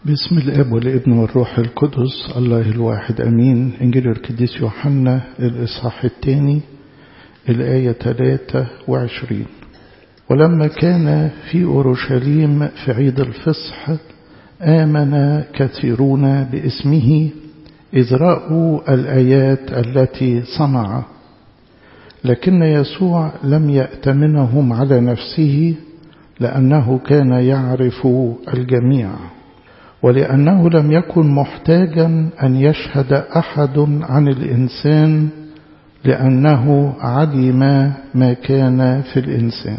بسم الاب والابن والروح القدس الله الواحد امين انجيل القديس يوحنا الاصحاح الثاني الايه 23 ولما كان في اورشليم في عيد الفصح امن كثيرون باسمه اذ راوا الايات التي صنع لكن يسوع لم يأتمنهم على نفسه لأنه كان يعرف الجميع ولأنه لم يكن محتاجا أن يشهد أحد عن الإنسان لأنه علم ما كان في الإنسان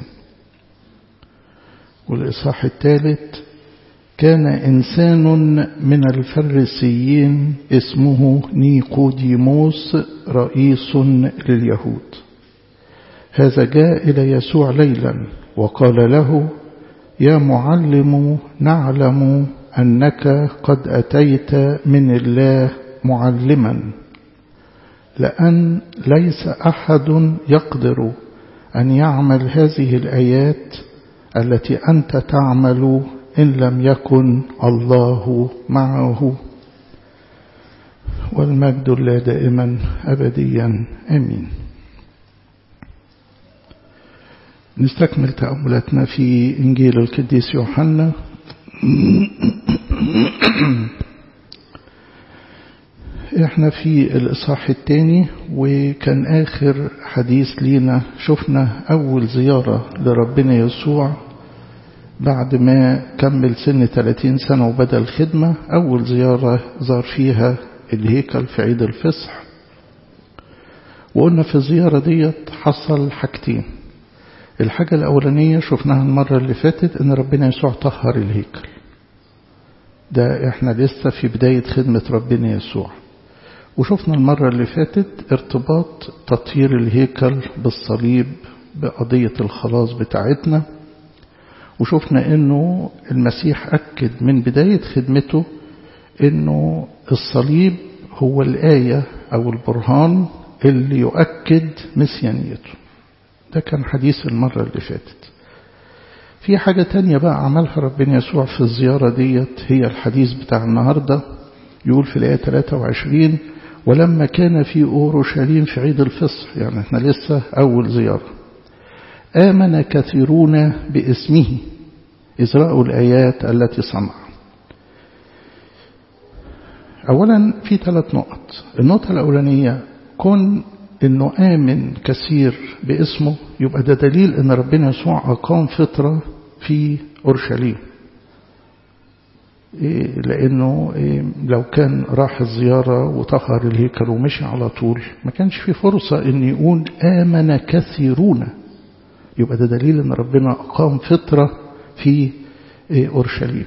والإصحاح الثالث كان إنسان من الفريسيين اسمه نيقوديموس رئيس لليهود هذا جاء إلى يسوع ليلا وقال له يا معلم نعلم أنك قد أتيت من الله معلما لأن ليس أحد يقدر أن يعمل هذه الآيات التي أنت تعمل إن لم يكن الله معه والمجد لا دائما أبديا آمين نستكمل تأملاتنا في إنجيل القديس يوحنا احنا في الإصحاح الثاني وكان آخر حديث لينا شفنا أول زيارة لربنا يسوع بعد ما كمل سن 30 سنة وبدأ الخدمة أول زيارة زار فيها الهيكل في عيد الفصح وقلنا في الزيارة ديت حصل حاجتين الحاجة الأولانية شفناها المرة اللي فاتت إن ربنا يسوع طهر الهيكل ده احنا لسه في بداية خدمة ربنا يسوع وشفنا المرة اللي فاتت ارتباط تطهير الهيكل بالصليب بقضية الخلاص بتاعتنا وشفنا انه المسيح أكد من بداية خدمته انه الصليب هو الآية أو البرهان اللي يؤكد مسيانيته ده كان حديث المرة اللي فاتت في حاجة تانية بقى عملها ربنا يسوع في الزيارة ديت هي الحديث بتاع النهاردة يقول في الآية 23 ولما كان في أورشليم في عيد الفصح يعني احنا لسه أول زيارة آمن كثيرون باسمه إذ رأوا الآيات التي صنع أولا في ثلاث نقط النقطة الأولانية كن انه آمن كثير باسمه يبقى ده دليل ان ربنا يسوع أقام فترة في أورشليم إيه لأنه إيه لو كان راح الزيارة وطهر الهيكل ومشي على طول ما كانش في فرصة ان يقول آمن كثيرون يبقى ده دليل ان ربنا أقام فترة في إيه أورشليم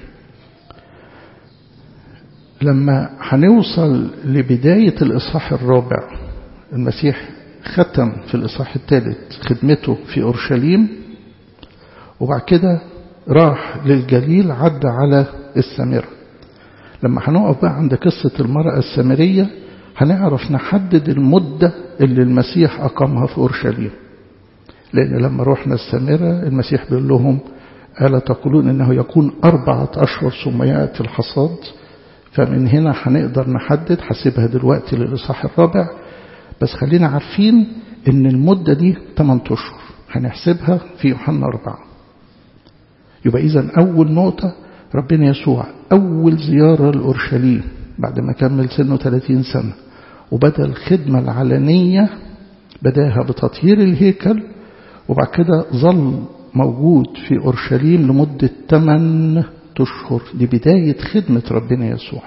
لما هنوصل لبداية الإصحاح الرابع المسيح ختم في الإصحاح الثالث خدمته في أورشليم وبعد كده راح للجليل عدى على السامرة لما هنقف بقى عند قصة المرأة السامرية هنعرف نحدد المدة اللي المسيح أقامها في أورشليم لأن لما رحنا السامرة المسيح بيقول لهم ألا تقولون إنه يكون أربعة أشهر ثم يأتي الحصاد فمن هنا هنقدر نحدد حسبها دلوقتي للإصحاح الرابع بس خلينا عارفين ان المدة دي 8 اشهر هنحسبها في يوحنا 4 يبقى اذا اول نقطة ربنا يسوع اول زيارة لأورشليم بعد ما كمل سنه 30 سنة وبدأ الخدمة العلنية بداها بتطهير الهيكل وبعد كده ظل موجود في أورشليم لمدة 8 أشهر دي بداية خدمة ربنا يسوع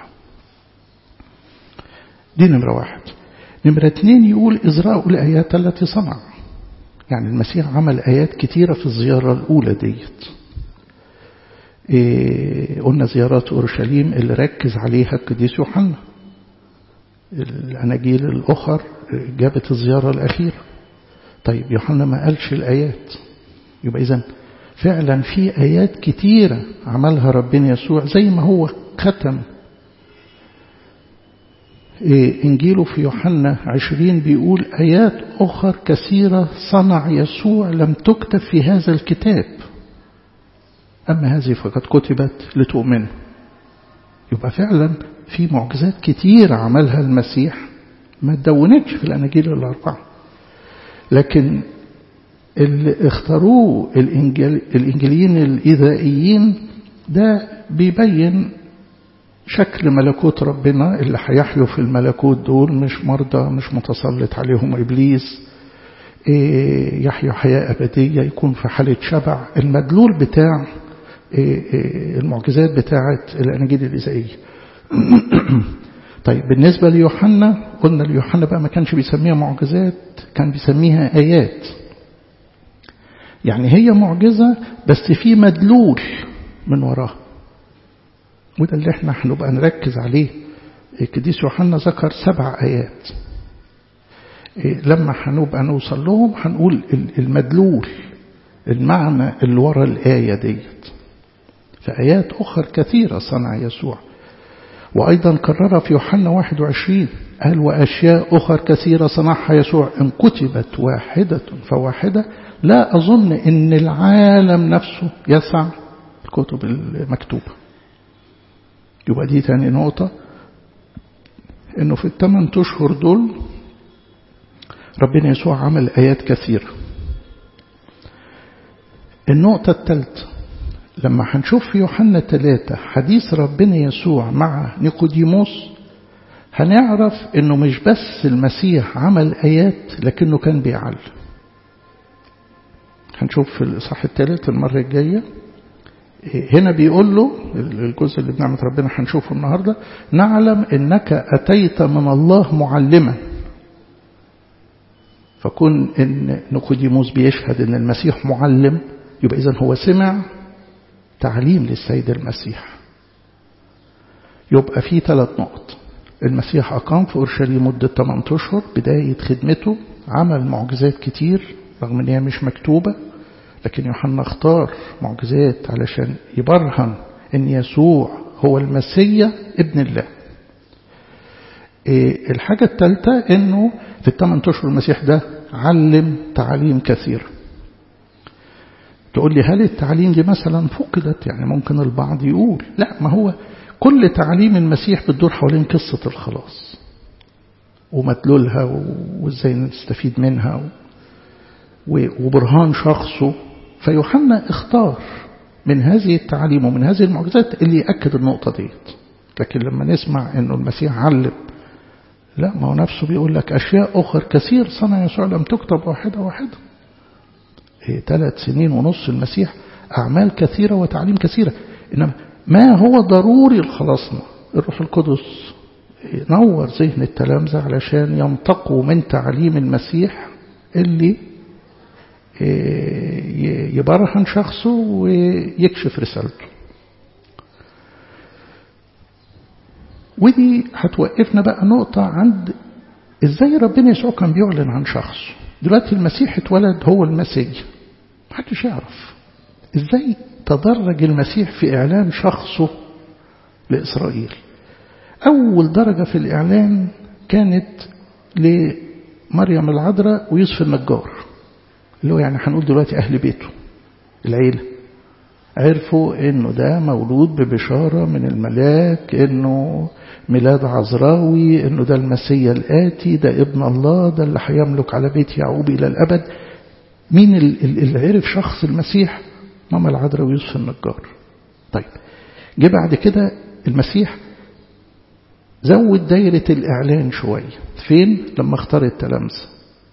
دي نمرة واحد نمرة اتنين يقول إزراء الآيات التي صنع يعني المسيح عمل آيات كتيرة في الزيارة الأولى ديت إيه قلنا زيارات أورشليم اللي ركز عليها القديس يوحنا الأناجيل الأخر جابت الزيارة الأخيرة طيب يوحنا ما قالش الآيات يبقى إذا فعلا في آيات كتيرة عملها ربنا يسوع زي ما هو ختم إنجيله في يوحنا عشرين بيقول آيات أخر كثيرة صنع يسوع لم تكتب في هذا الكتاب أما هذه فقد كتبت لتؤمنوا يبقى فعلا في معجزات كتير عملها المسيح ما تدونتش في الأناجيل الأربعة لكن اللي اختاروه الإنجيل الإنجيليين الإيذائيين ده بيبين شكل ملكوت ربنا اللي هيحلوا في الملكوت دول مش مرضى مش متسلط عليهم إبليس إيه يحيوا حياة أبدية يكون في حالة شبع المدلول بتاع إيه إيه المعجزات بتاعة الأناجيل الإزائية طيب بالنسبة ليوحنا قلنا ليوحنا بقى ما كانش بيسميها معجزات كان بيسميها آيات يعني هي معجزة بس في مدلول من وراها وده اللي احنا هنبقى نركز عليه القديس يوحنا ذكر سبع آيات لما هنبقى نوصل لهم هنقول المدلول المعنى اللي ورا الآية ديت في آيات أخرى كثيرة صنع يسوع وأيضا كررها في يوحنا 21 قال وأشياء أخرى كثيرة صنعها يسوع إن كتبت واحدة فواحدة لا أظن إن العالم نفسه يسع الكتب المكتوبة يبقى دي تاني نقطة إنه في الثمان أشهر دول ربنا يسوع عمل آيات كثيرة النقطة الثالثة لما هنشوف في يوحنا ثلاثة حديث ربنا يسوع مع نيقوديموس هنعرف انه مش بس المسيح عمل ايات لكنه كان بيعلم هنشوف في الاصحاح الثالث المرة الجاية هنا بيقول له الجزء اللي بنعمة ربنا هنشوفه النهاردة نعلم انك اتيت من الله معلما فكون ان نيقوديموس بيشهد ان المسيح معلم يبقى اذا هو سمع تعليم للسيد المسيح يبقى في ثلاث نقط المسيح أقام في أورشليم مدة 8 أشهر بداية خدمته عمل معجزات كتير رغم أن هي مش مكتوبة لكن يوحنا اختار معجزات علشان يبرهن أن يسوع هو المسيا ابن الله إيه الحاجة الثالثة أنه في الثمان أشهر المسيح ده علم تعاليم كثيرة تقول لي هل التعليم دي مثلا فقدت يعني ممكن البعض يقول لا ما هو كل تعليم المسيح بتدور حوالين قصة الخلاص ومدلولها وازاي نستفيد منها وبرهان شخصه فيوحنا اختار من هذه التعاليم ومن هذه المعجزات اللي يأكد النقطة ديت لكن لما نسمع انه المسيح علم لا ما هو نفسه بيقول لك أشياء أخرى كثير صنع يسوع لم تكتب واحدة واحدة ثلاث سنين ونص المسيح أعمال كثيرة وتعليم كثيرة إنما ما هو ضروري لخلاصنا الروح القدس نور ذهن التلامذة علشان ينتقوا من تعليم المسيح اللي يبرهن شخصه ويكشف رسالته ودي هتوقفنا بقى نقطة عند ازاي ربنا يسوع كان بيعلن عن شخصه دلوقتي المسيح اتولد هو المسيح محدش يعرف ازاي تدرج المسيح في اعلان شخصه لاسرائيل اول درجة في الاعلان كانت لمريم العذراء ويوسف النجار اللي هو يعني هنقول دلوقتي اهل بيته العيلة عرفوا انه ده مولود ببشارة من الملاك انه ميلاد عذراوي انه ده المسيا الاتي ده ابن الله ده اللي هيملك على بيت يعقوب الى الابد مين اللي عرف شخص المسيح ماما العذراء ويوسف النجار طيب جه بعد كده المسيح زود دايرة الإعلان شوية فين لما اختار التلامذة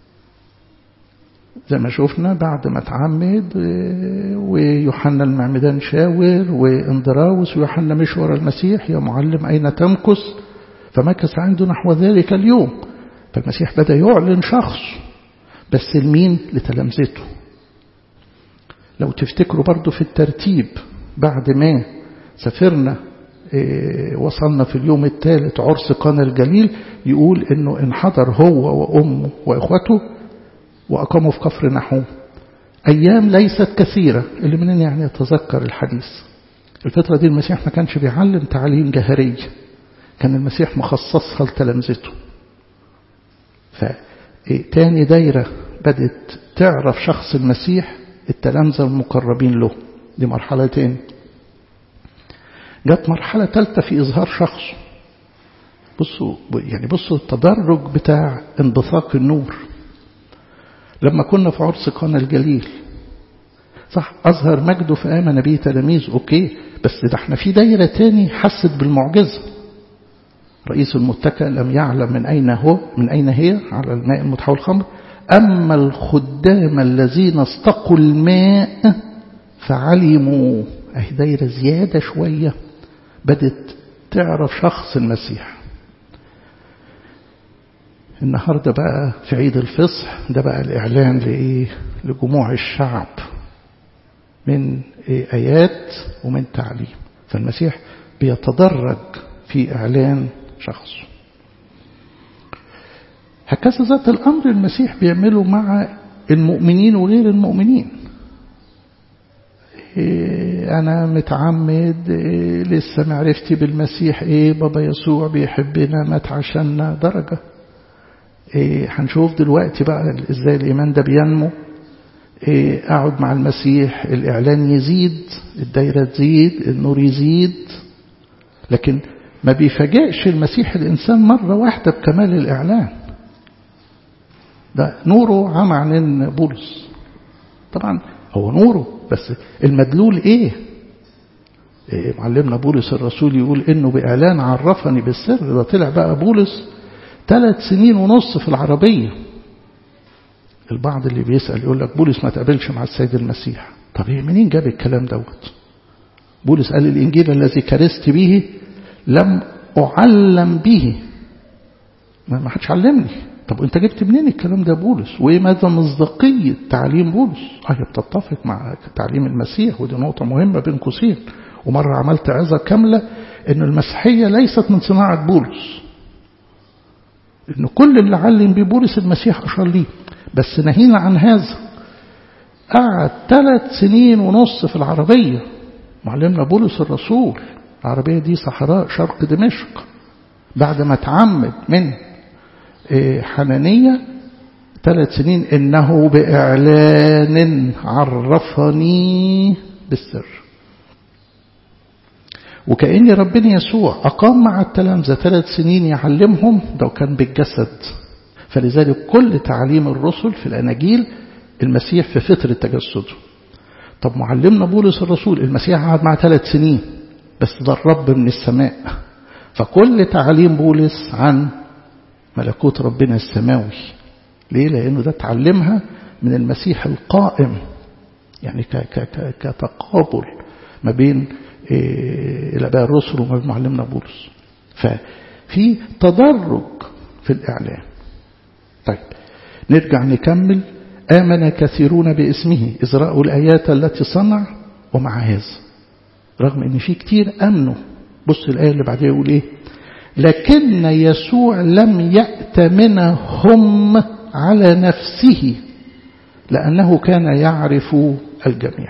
زي ما شفنا بعد ما اتعمد ويوحنا المعمدان شاور واندراوس ويوحنا مش ورا المسيح يا معلم أين تمكث فمكث عنده نحو ذلك اليوم فالمسيح بدأ يعلن شخص بس لمين لتلامذته لو تفتكروا برضو في الترتيب بعد ما سافرنا وصلنا في اليوم الثالث عرس قانا الجليل يقول انه انحدر هو وامه واخوته وأقاموا في كفر نحوم أيام ليست كثيرة اللي منين يعني يتذكر الحديث الفترة دي المسيح ما كانش بيعلم تعليم جهري كان المسيح مخصصها لتلامذته فتاني دايرة بدت تعرف شخص المسيح التلامذة المقربين له دي مرحلة تاني جت مرحلة ثالثة في إظهار شخصه بصوا يعني بصوا التدرج بتاع انبثاق النور لما كنا في عرس قانا الجليل صح أظهر مجده فآمن به تلاميذ أوكي بس ده احنا في دايرة تاني حست بالمعجزة رئيس المتكأ لم يعلم من أين هو من أين هي على الماء المتحول خمر أما الخدام الذين استقوا الماء فعلموا أهي دايرة زيادة شوية بدت تعرف شخص المسيح النهاردة بقى في عيد الفصح ده بقى الإعلان لإيه لجموع الشعب من إيه آيات ومن تعليم فالمسيح بيتدرج في إعلان شخصه هكذا ذات الأمر المسيح بيعمله مع المؤمنين وغير المؤمنين إيه أنا متعمد إيه لسه معرفتي بالمسيح إيه بابا يسوع بيحبنا مات عشاننا درجة إيه هنشوف دلوقتي بقى إزاي الإيمان ده بينمو إيه أقعد مع المسيح الإعلان يزيد الدايرة تزيد النور يزيد لكن ما بيفاجئش المسيح الإنسان مرة واحدة بكمال الإعلان ده نوره عمى عن بولس طبعا هو نوره بس المدلول ايه, إيه معلمنا بولس الرسول يقول انه باعلان عرفني بالسر ده طلع بقى بولس ثلاث سنين ونص في العربية البعض اللي بيسأل يقول لك بولس ما تقابلش مع السيد المسيح طب ايه منين جاب الكلام دوت بولس قال الانجيل الذي كرست به لم اعلم به ما حدش علمني طب انت جبت منين الكلام ده بولس وايه ماذا مصداقية تعليم بولس اه بتتفق مع تعليم المسيح ودي نقطة مهمة بين قوسين ومرة عملت عظة كاملة ان المسيحية ليست من صناعة بولس ان كل اللي علم بيه بولس المسيح اشار ليه بس نهينا عن هذا قعد ثلاث سنين ونص في العربية معلمنا بولس الرسول العربية دي صحراء شرق دمشق بعد ما اتعمد من حنانية ثلاث سنين إنه بإعلان عرفني بالسر وكأن ربنا يسوع أقام مع التلامذة ثلاث سنين يعلمهم ده كان بالجسد فلذلك كل تعليم الرسل في الأناجيل المسيح في فترة تجسده طب معلمنا بولس الرسول المسيح قعد مع ثلاث سنين بس ده الرب من السماء فكل تعليم بولس عن ملكوت ربنا السماوي ليه لأنه ده تعلمها من المسيح القائم يعني كتقابل ما بين الآباء الرسل وما بين معلمنا بولس ففي تدرج في الإعلان طيب نرجع نكمل آمن كثيرون باسمه إذ رأوا الآيات التي صنع ومع هذا رغم ان في كتير امنوا بص الايه اللي بعدها يقول ايه لكن يسوع لم يأتمنهم على نفسه لأنه كان يعرف الجميع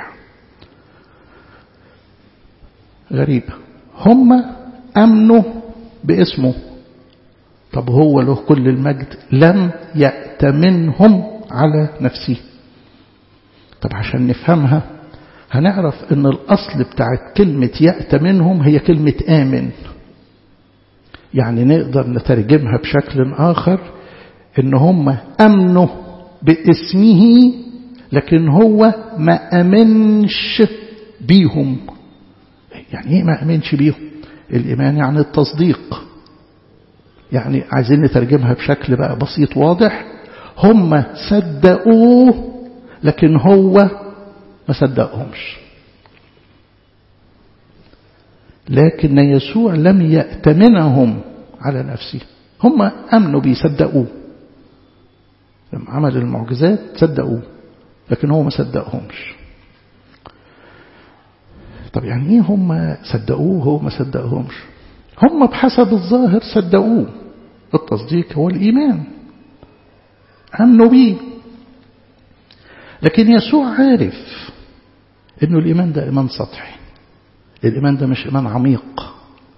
غريبة هم أمنوا باسمه طب هو له كل المجد لم يأتمنهم على نفسه طب عشان نفهمها هنعرف ان الأصل بتاعت كلمة يأتمنهم هي كلمة آمن يعني نقدر نترجمها بشكل آخر إن هم أمنوا باسمه لكن هو ما أمنش بيهم يعني إيه ما أمنش بيهم الإيمان يعني التصديق يعني عايزين نترجمها بشكل بقى بسيط واضح هم صدقوه لكن هو ما صدقهمش لكن يسوع لم يأتمنهم على نفسه هم أمنوا بيصدقوه لما عمل المعجزات صدقوه لكن هو ما صدقهمش طب يعني ايه هم صدقوه هو ما صدقهمش هم بحسب الظاهر صدقوه التصديق هو الإيمان أمنوا بيه لكن يسوع عارف انه الإيمان ده إيمان سطحي الإيمان ده مش إيمان عميق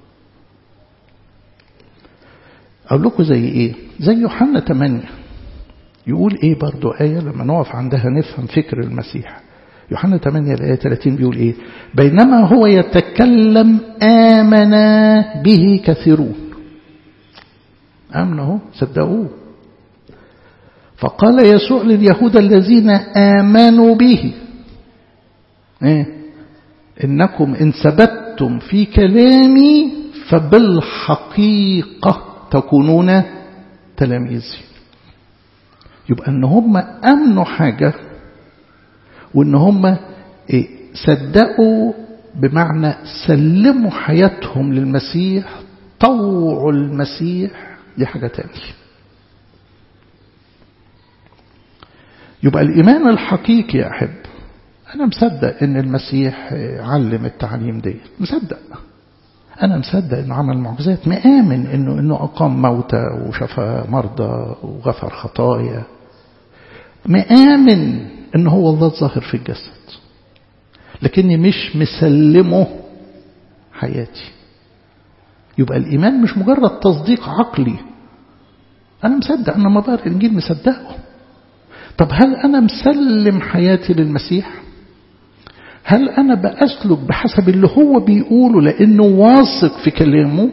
أقول لكم زي إيه زي يوحنا 8 يقول إيه برضو آية لما نقف عندها نفهم فكر المسيح يوحنا 8 الآية 30 بيقول إيه بينما هو يتكلم آمن به كثيرون آمنوا صدقوه فقال يسوع لليهود الذين آمنوا به إيه؟ إنكم إن ثبتتم في كلامي فبالحقيقة تكونون تلاميذي يبقى ان هم امنوا حاجة وان هم إيه صدقوا بمعنى سلموا حياتهم للمسيح طوعوا المسيح دي حاجة تانية يبقى الإيمان الحقيقي يا أحب أنا مصدق إن المسيح علم التعليم دي مصدق أنا مصدق إنه عمل معجزات مآمن إنه إنه أقام موتى وشفى مرضى وغفر خطايا مآمن إنه هو الله الظاهر في الجسد لكني مش مسلمه حياتي يبقى الإيمان مش مجرد تصديق عقلي أنا مصدق أنا ما بقرأ الإنجيل مصدقه طب هل أنا مسلم حياتي للمسيح هل أنا بأسلك بحسب اللي هو بيقوله لأنه واثق في كلامه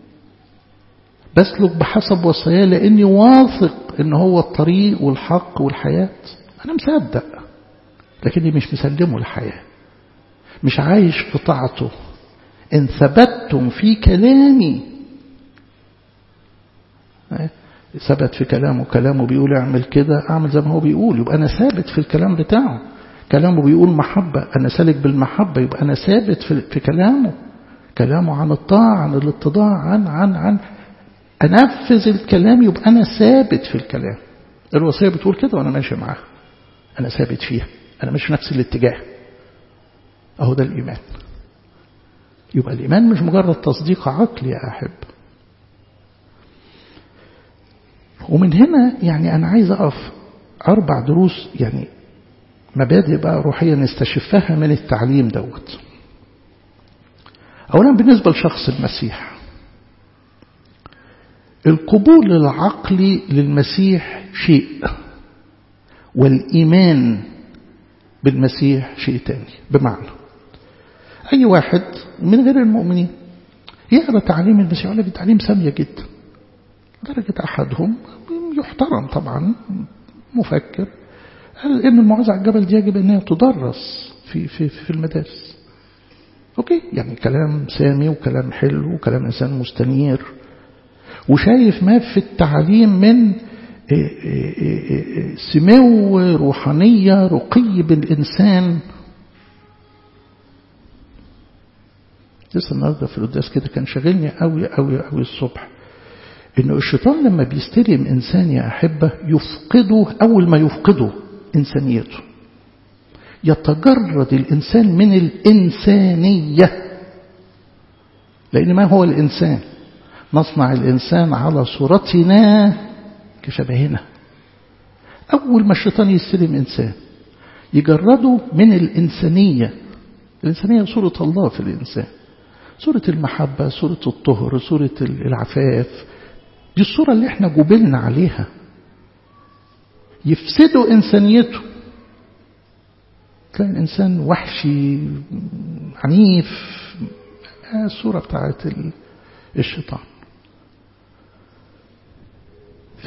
بسلك بحسب وصاياه لأني واثق إن هو الطريق والحق والحياة أنا مصدق لكني مش مسلمه الحياة مش عايش في طاعته إن ثبتتم في كلامي ثبت في كلامه كلامه بيقول اعمل كده اعمل زي ما هو بيقول يبقى انا ثابت في الكلام بتاعه كلامه بيقول محبة أنا سالك بالمحبة يبقى أنا ثابت في, في كلامه كلامه عن الطاعة عن الاتضاع عن عن عن أنفذ الكلام يبقى أنا ثابت في الكلام الوصية بتقول كده وأنا ماشي معاها أنا ثابت فيها أنا مش في نفس الاتجاه أهو ده الإيمان يبقى الإيمان مش مجرد تصديق عقلي يا أحب ومن هنا يعني أنا عايز أقف أربع دروس يعني مبادئ بقى روحية نستشفها من التعليم دوت أولا بالنسبة لشخص المسيح القبول العقلي للمسيح شيء والإيمان بالمسيح شيء تاني بمعنى أي واحد من غير المؤمنين يقرأ تعليم المسيح يقول لك تعليم سامية جدا درجة أحدهم يحترم طبعا مفكر قال ان الموعظة على الجبل دي يجب انها تدرس في في في المدارس اوكي يعني كلام سامي وكلام حلو وكلام انسان مستنير وشايف ما في التعليم من سمو روحانية رقي بالإنسان لسه النهارده في القداس كده كان شاغلني قوي قوي قوي الصبح إنه الشيطان لما بيستلم إنسان يا أحبة يفقده أول ما يفقده إنسانيته يتجرد الإنسان من الإنسانية لأن ما هو الإنسان نصنع الإنسان على صورتنا كشبهنا أول ما الشيطان يستلم إنسان يجرده من الإنسانية الإنسانية صورة الله في الإنسان صورة المحبة صورة الطهر صورة العفاف دي الصورة اللي احنا جبلنا عليها يفسدوا إنسانيته تلاقي الإنسان وحشي عنيف الصورة بتاعت الشيطان ف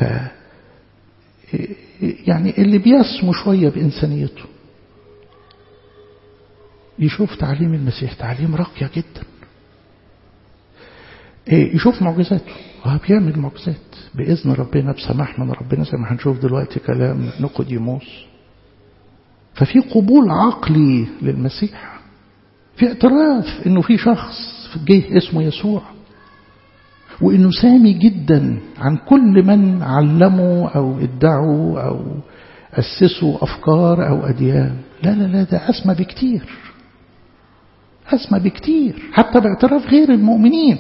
يعني اللي بيسمو شوية بإنسانيته يشوف تعليم المسيح تعليم راقية جدا يشوف معجزاته هو بيعمل معجزات بإذن ربنا بسماح من ربنا زي ما هنشوف دلوقتي كلام نقوديموس ففي قبول عقلي للمسيح في اعتراف انه في شخص جه اسمه يسوع وانه سامي جدا عن كل من علموا او ادعوا او اسسوا افكار او اديان لا لا لا ده اسمى بكتير اسمى بكتير حتى باعتراف غير المؤمنين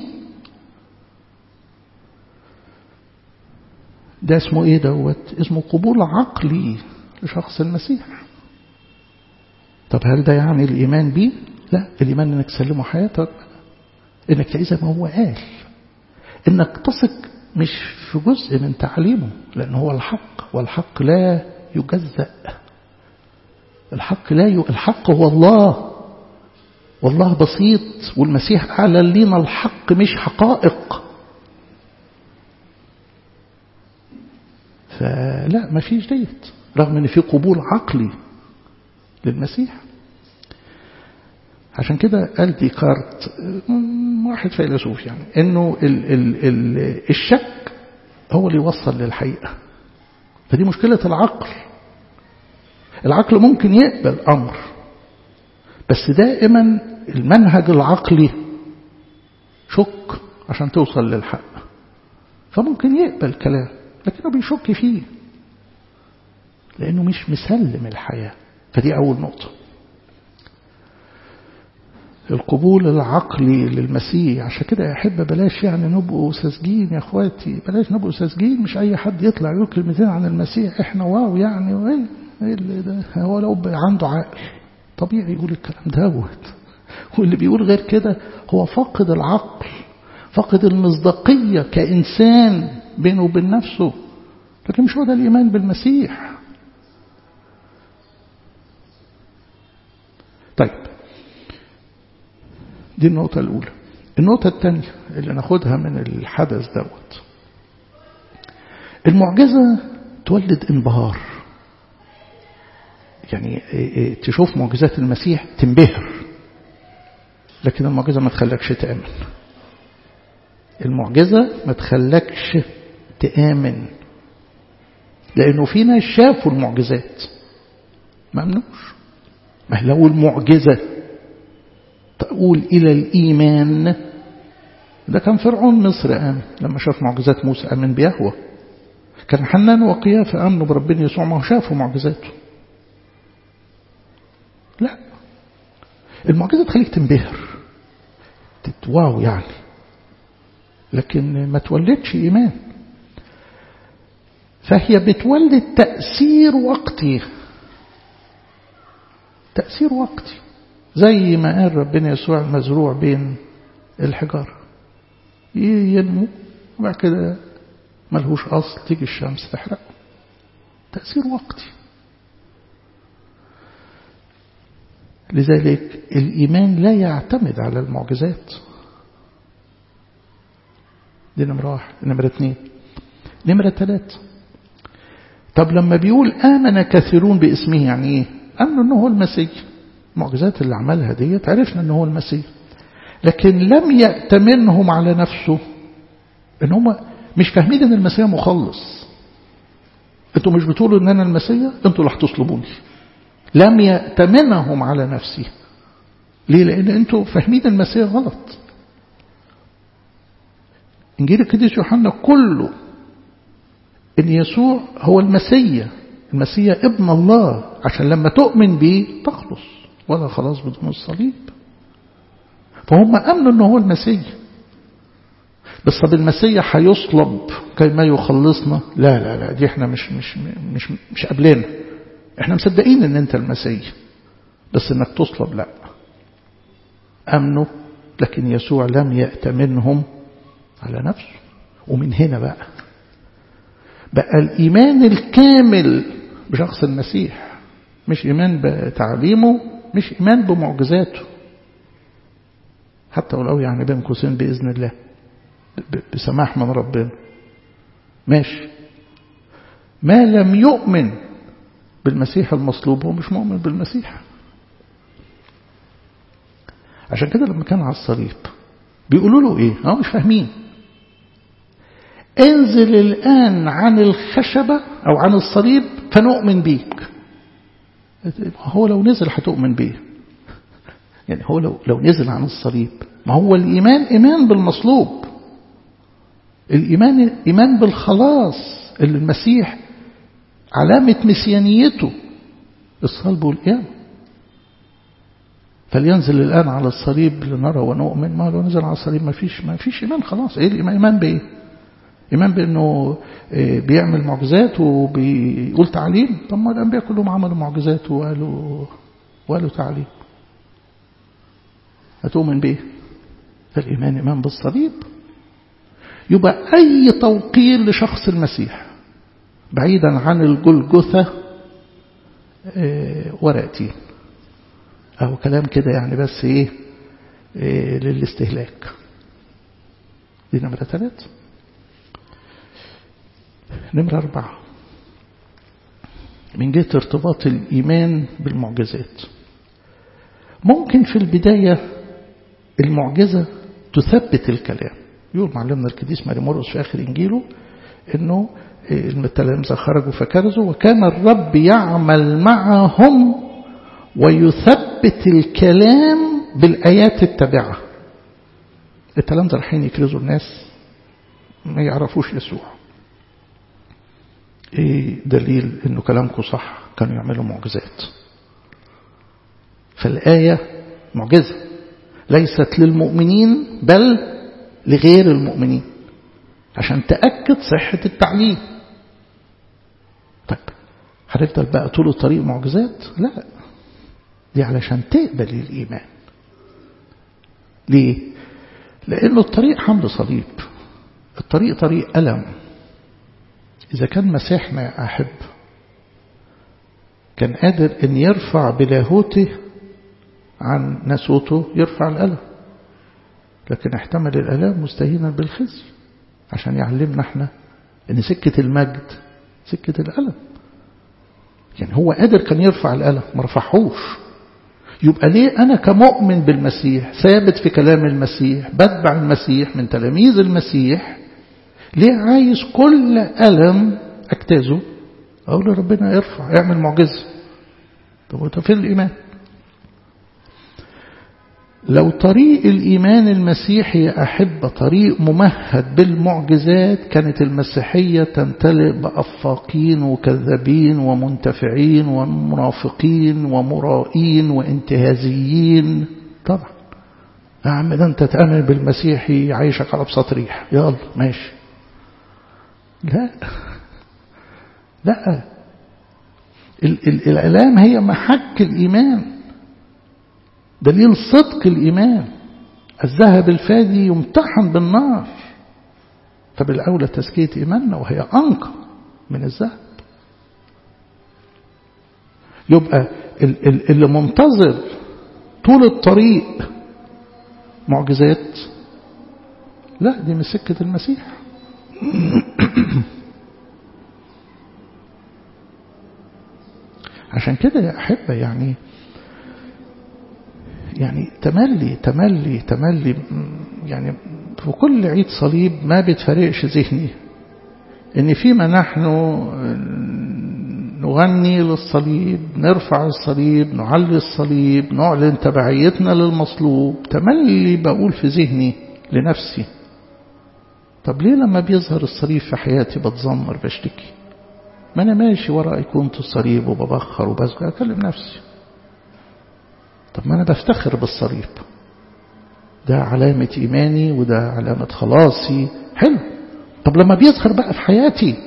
ده اسمه ايه دوت اسمه قبول عقلي لشخص المسيح طب هل ده يعني الإيمان بيه لا الإيمان انك تسلمه حياتك انك تعيش زي ما هو قال انك تثق مش في جزء من تعليمه لأن هو الحق والحق لا يجزأ الحق لا ي... الحق هو الله والله بسيط والمسيح أعلن لنا الحق مش حقائق فلا ما فيش ديت رغم ان في قبول عقلي للمسيح عشان كده قال ديكارت واحد فيلسوف يعني انه ال ال ال الشك هو اللي يوصل للحقيقة فدي مشكلة العقل العقل ممكن يقبل أمر بس دائما المنهج العقلي شك عشان توصل للحق فممكن يقبل كلام لكنه بيشك فيه لأنه مش مسلم الحياة فدي أول نقطة القبول العقلي للمسيح عشان كده يا أحب بلاش يعني نبقوا ساذجين يا أخواتي بلاش نبقوا ساذجين مش أي حد يطلع يقول كلمتين عن المسيح إحنا واو يعني وإيه إيه اللي ده هو لو عنده عقل طبيعي يقول الكلام دوت واللي بيقول غير كده هو فاقد العقل فاقد المصداقية كإنسان بينه وبين نفسه لكن مش هو ده الإيمان بالمسيح طيب دي النقطة الأولى النقطة الثانية اللي ناخدها من الحدث دوت المعجزة تولد انبهار يعني تشوف معجزات المسيح تنبهر لكن المعجزة ما تخلكش تآمن المعجزة ما تخلكش تآمن لأنه في ناس شافوا المعجزات ما أمنوش ما لو المعجزة تقول إلى الإيمان ده كان فرعون مصر آمن لما شاف معجزات موسى آمن بيهوى كان حنان وقيافة آمنوا بربنا يسوع ما شافوا معجزاته لا المعجزة تخليك تنبهر تتواو يعني لكن ما تولدش إيمان فهي بتولد تأثير وقتي تأثير وقتي زي ما قال ربنا يسوع المزروع بين الحجارة ينمو وبعد كده ملهوش أصل تيجي الشمس تحرقه تأثير وقتي لذلك الإيمان لا يعتمد على المعجزات دي نمرة واحد نمرة اثنين نمرة ثلاثة طب لما بيقول آمن كثيرون باسمه يعني ايه أمنوا أنه هو المسيح المعجزات اللي عملها ديت عرفنا أنه هو المسيح لكن لم يأتمنهم على نفسه ان هم مش فاهمين ان المسيح مخلص انتوا مش بتقولوا ان انا المسيح انتوا اللي هتصلبوني لم يأتمنهم على نفسه ليه لان انتوا فاهمين المسيح غلط انجيل القديس يوحنا كله ان يسوع هو المسيح المسيح ابن الله عشان لما تؤمن به تخلص ولا خلاص بدون الصليب فهم امنوا انه هو المسيح بس طب المسيح هيصلب كيما يخلصنا لا لا لا دي احنا مش مش مش مش قابلين احنا مصدقين ان انت المسيح بس انك تصلب لا امنوا لكن يسوع لم يأتمنهم على نفسه ومن هنا بقى بقى الإيمان الكامل بشخص المسيح مش إيمان بتعليمه مش إيمان بمعجزاته حتى ولو يعني بين قوسين بإذن الله بسماح من ربنا ماشي ما لم يؤمن بالمسيح المصلوب هو مش مؤمن بالمسيح عشان كده لما كان على الصليب بيقولوا له ايه هو مش فاهمين انزل الآن عن الخشبة أو عن الصليب فنؤمن بيك هو لو نزل هتؤمن بيه يعني هو لو, لو نزل عن الصليب ما هو الإيمان إيمان بالمصلوب الإيمان إيمان بالخلاص اللي المسيح علامة مسيانيته الصلب والقيامة فلينزل الآن على الصليب لنرى ونؤمن ما لو نزل على الصليب ما فيش ما فيش إيمان خلاص إيه الإيمان إيمان بإيه إيمان بأنه بيعمل معجزات وبيقول تعليم طب ما الأنبياء كلهم عملوا معجزات وقالوا وقالوا تعليم هتؤمن بإيه فالإيمان إيمان بالصليب يبقى أي توقير لشخص المسيح بعيدا عن الجلجثة ورقتين أو كلام كده يعني بس إيه, إيه للاستهلاك دي نمرة ثلاثة نمرة أربعة من جهة ارتباط الإيمان بالمعجزات ممكن في البداية المعجزة تثبت الكلام يقول معلمنا القديس ماري مرقس في آخر إنجيله إنه التلامذة خرجوا فكرزوا وكان الرب يعمل معهم ويثبت الكلام بالآيات التابعة التلامذة رايحين يكرزوا الناس ما يعرفوش يسوع ايه دليل انه كلامكم صح كانوا يعملوا معجزات فالآية معجزة ليست للمؤمنين بل لغير المؤمنين عشان تأكد صحة التعليم طيب هنفضل بقى طول الطريق معجزات لا دي علشان تقبل الإيمان ليه لأنه الطريق حمل صليب الطريق طريق ألم إذا كان مسيحنا يا أحب كان قادر أن يرفع بلاهوته عن نسوته يرفع الألم لكن احتمل الألام مستهينا بالخزي عشان يعلمنا احنا ان سكة المجد سكة الألم يعني هو قادر كان يرفع الألم ما رفعهوش يبقى ليه أنا كمؤمن بالمسيح ثابت في كلام المسيح بتبع المسيح من تلاميذ المسيح ليه عايز كل ألم أجتازه أقول لربنا ارفع اعمل معجزة طب وانت فين الإيمان لو طريق الإيمان المسيحي يا أحب طريق ممهد بالمعجزات كانت المسيحية تمتلئ بأفاقين وكذابين ومنتفعين ومنافقين ومرائين وانتهازيين طبعا يا عم ده انت تأمن بالمسيحي عايشك على بساط ريح يلا ماشي لا لا الإعلام هي محك الإيمان دليل صدق الإيمان الذهب الفادي يمتحن بالنار فبالأولى تزكية إيماننا وهي أنقى من الذهب يبقى اللي منتظر طول الطريق معجزات لا دي من سكة المسيح عشان كده يا أحبة يعني يعني تملي تملي تملي يعني في كل عيد صليب ما بتفرقش ذهني ان فيما نحن نغني للصليب نرفع الصليب نعلي الصليب نعلن تبعيتنا للمصلوب تملي بقول في ذهني لنفسي طب ليه لما بيظهر الصليب في حياتي بتذمر بشتكي ما انا ماشي ورا ايقونه الصليب وببخر وبسجد اكلم نفسي طب ما أنا بفتخر بالصليب ده علامة إيماني وده علامة خلاصي حلو طب لما بيظهر بقى في حياتي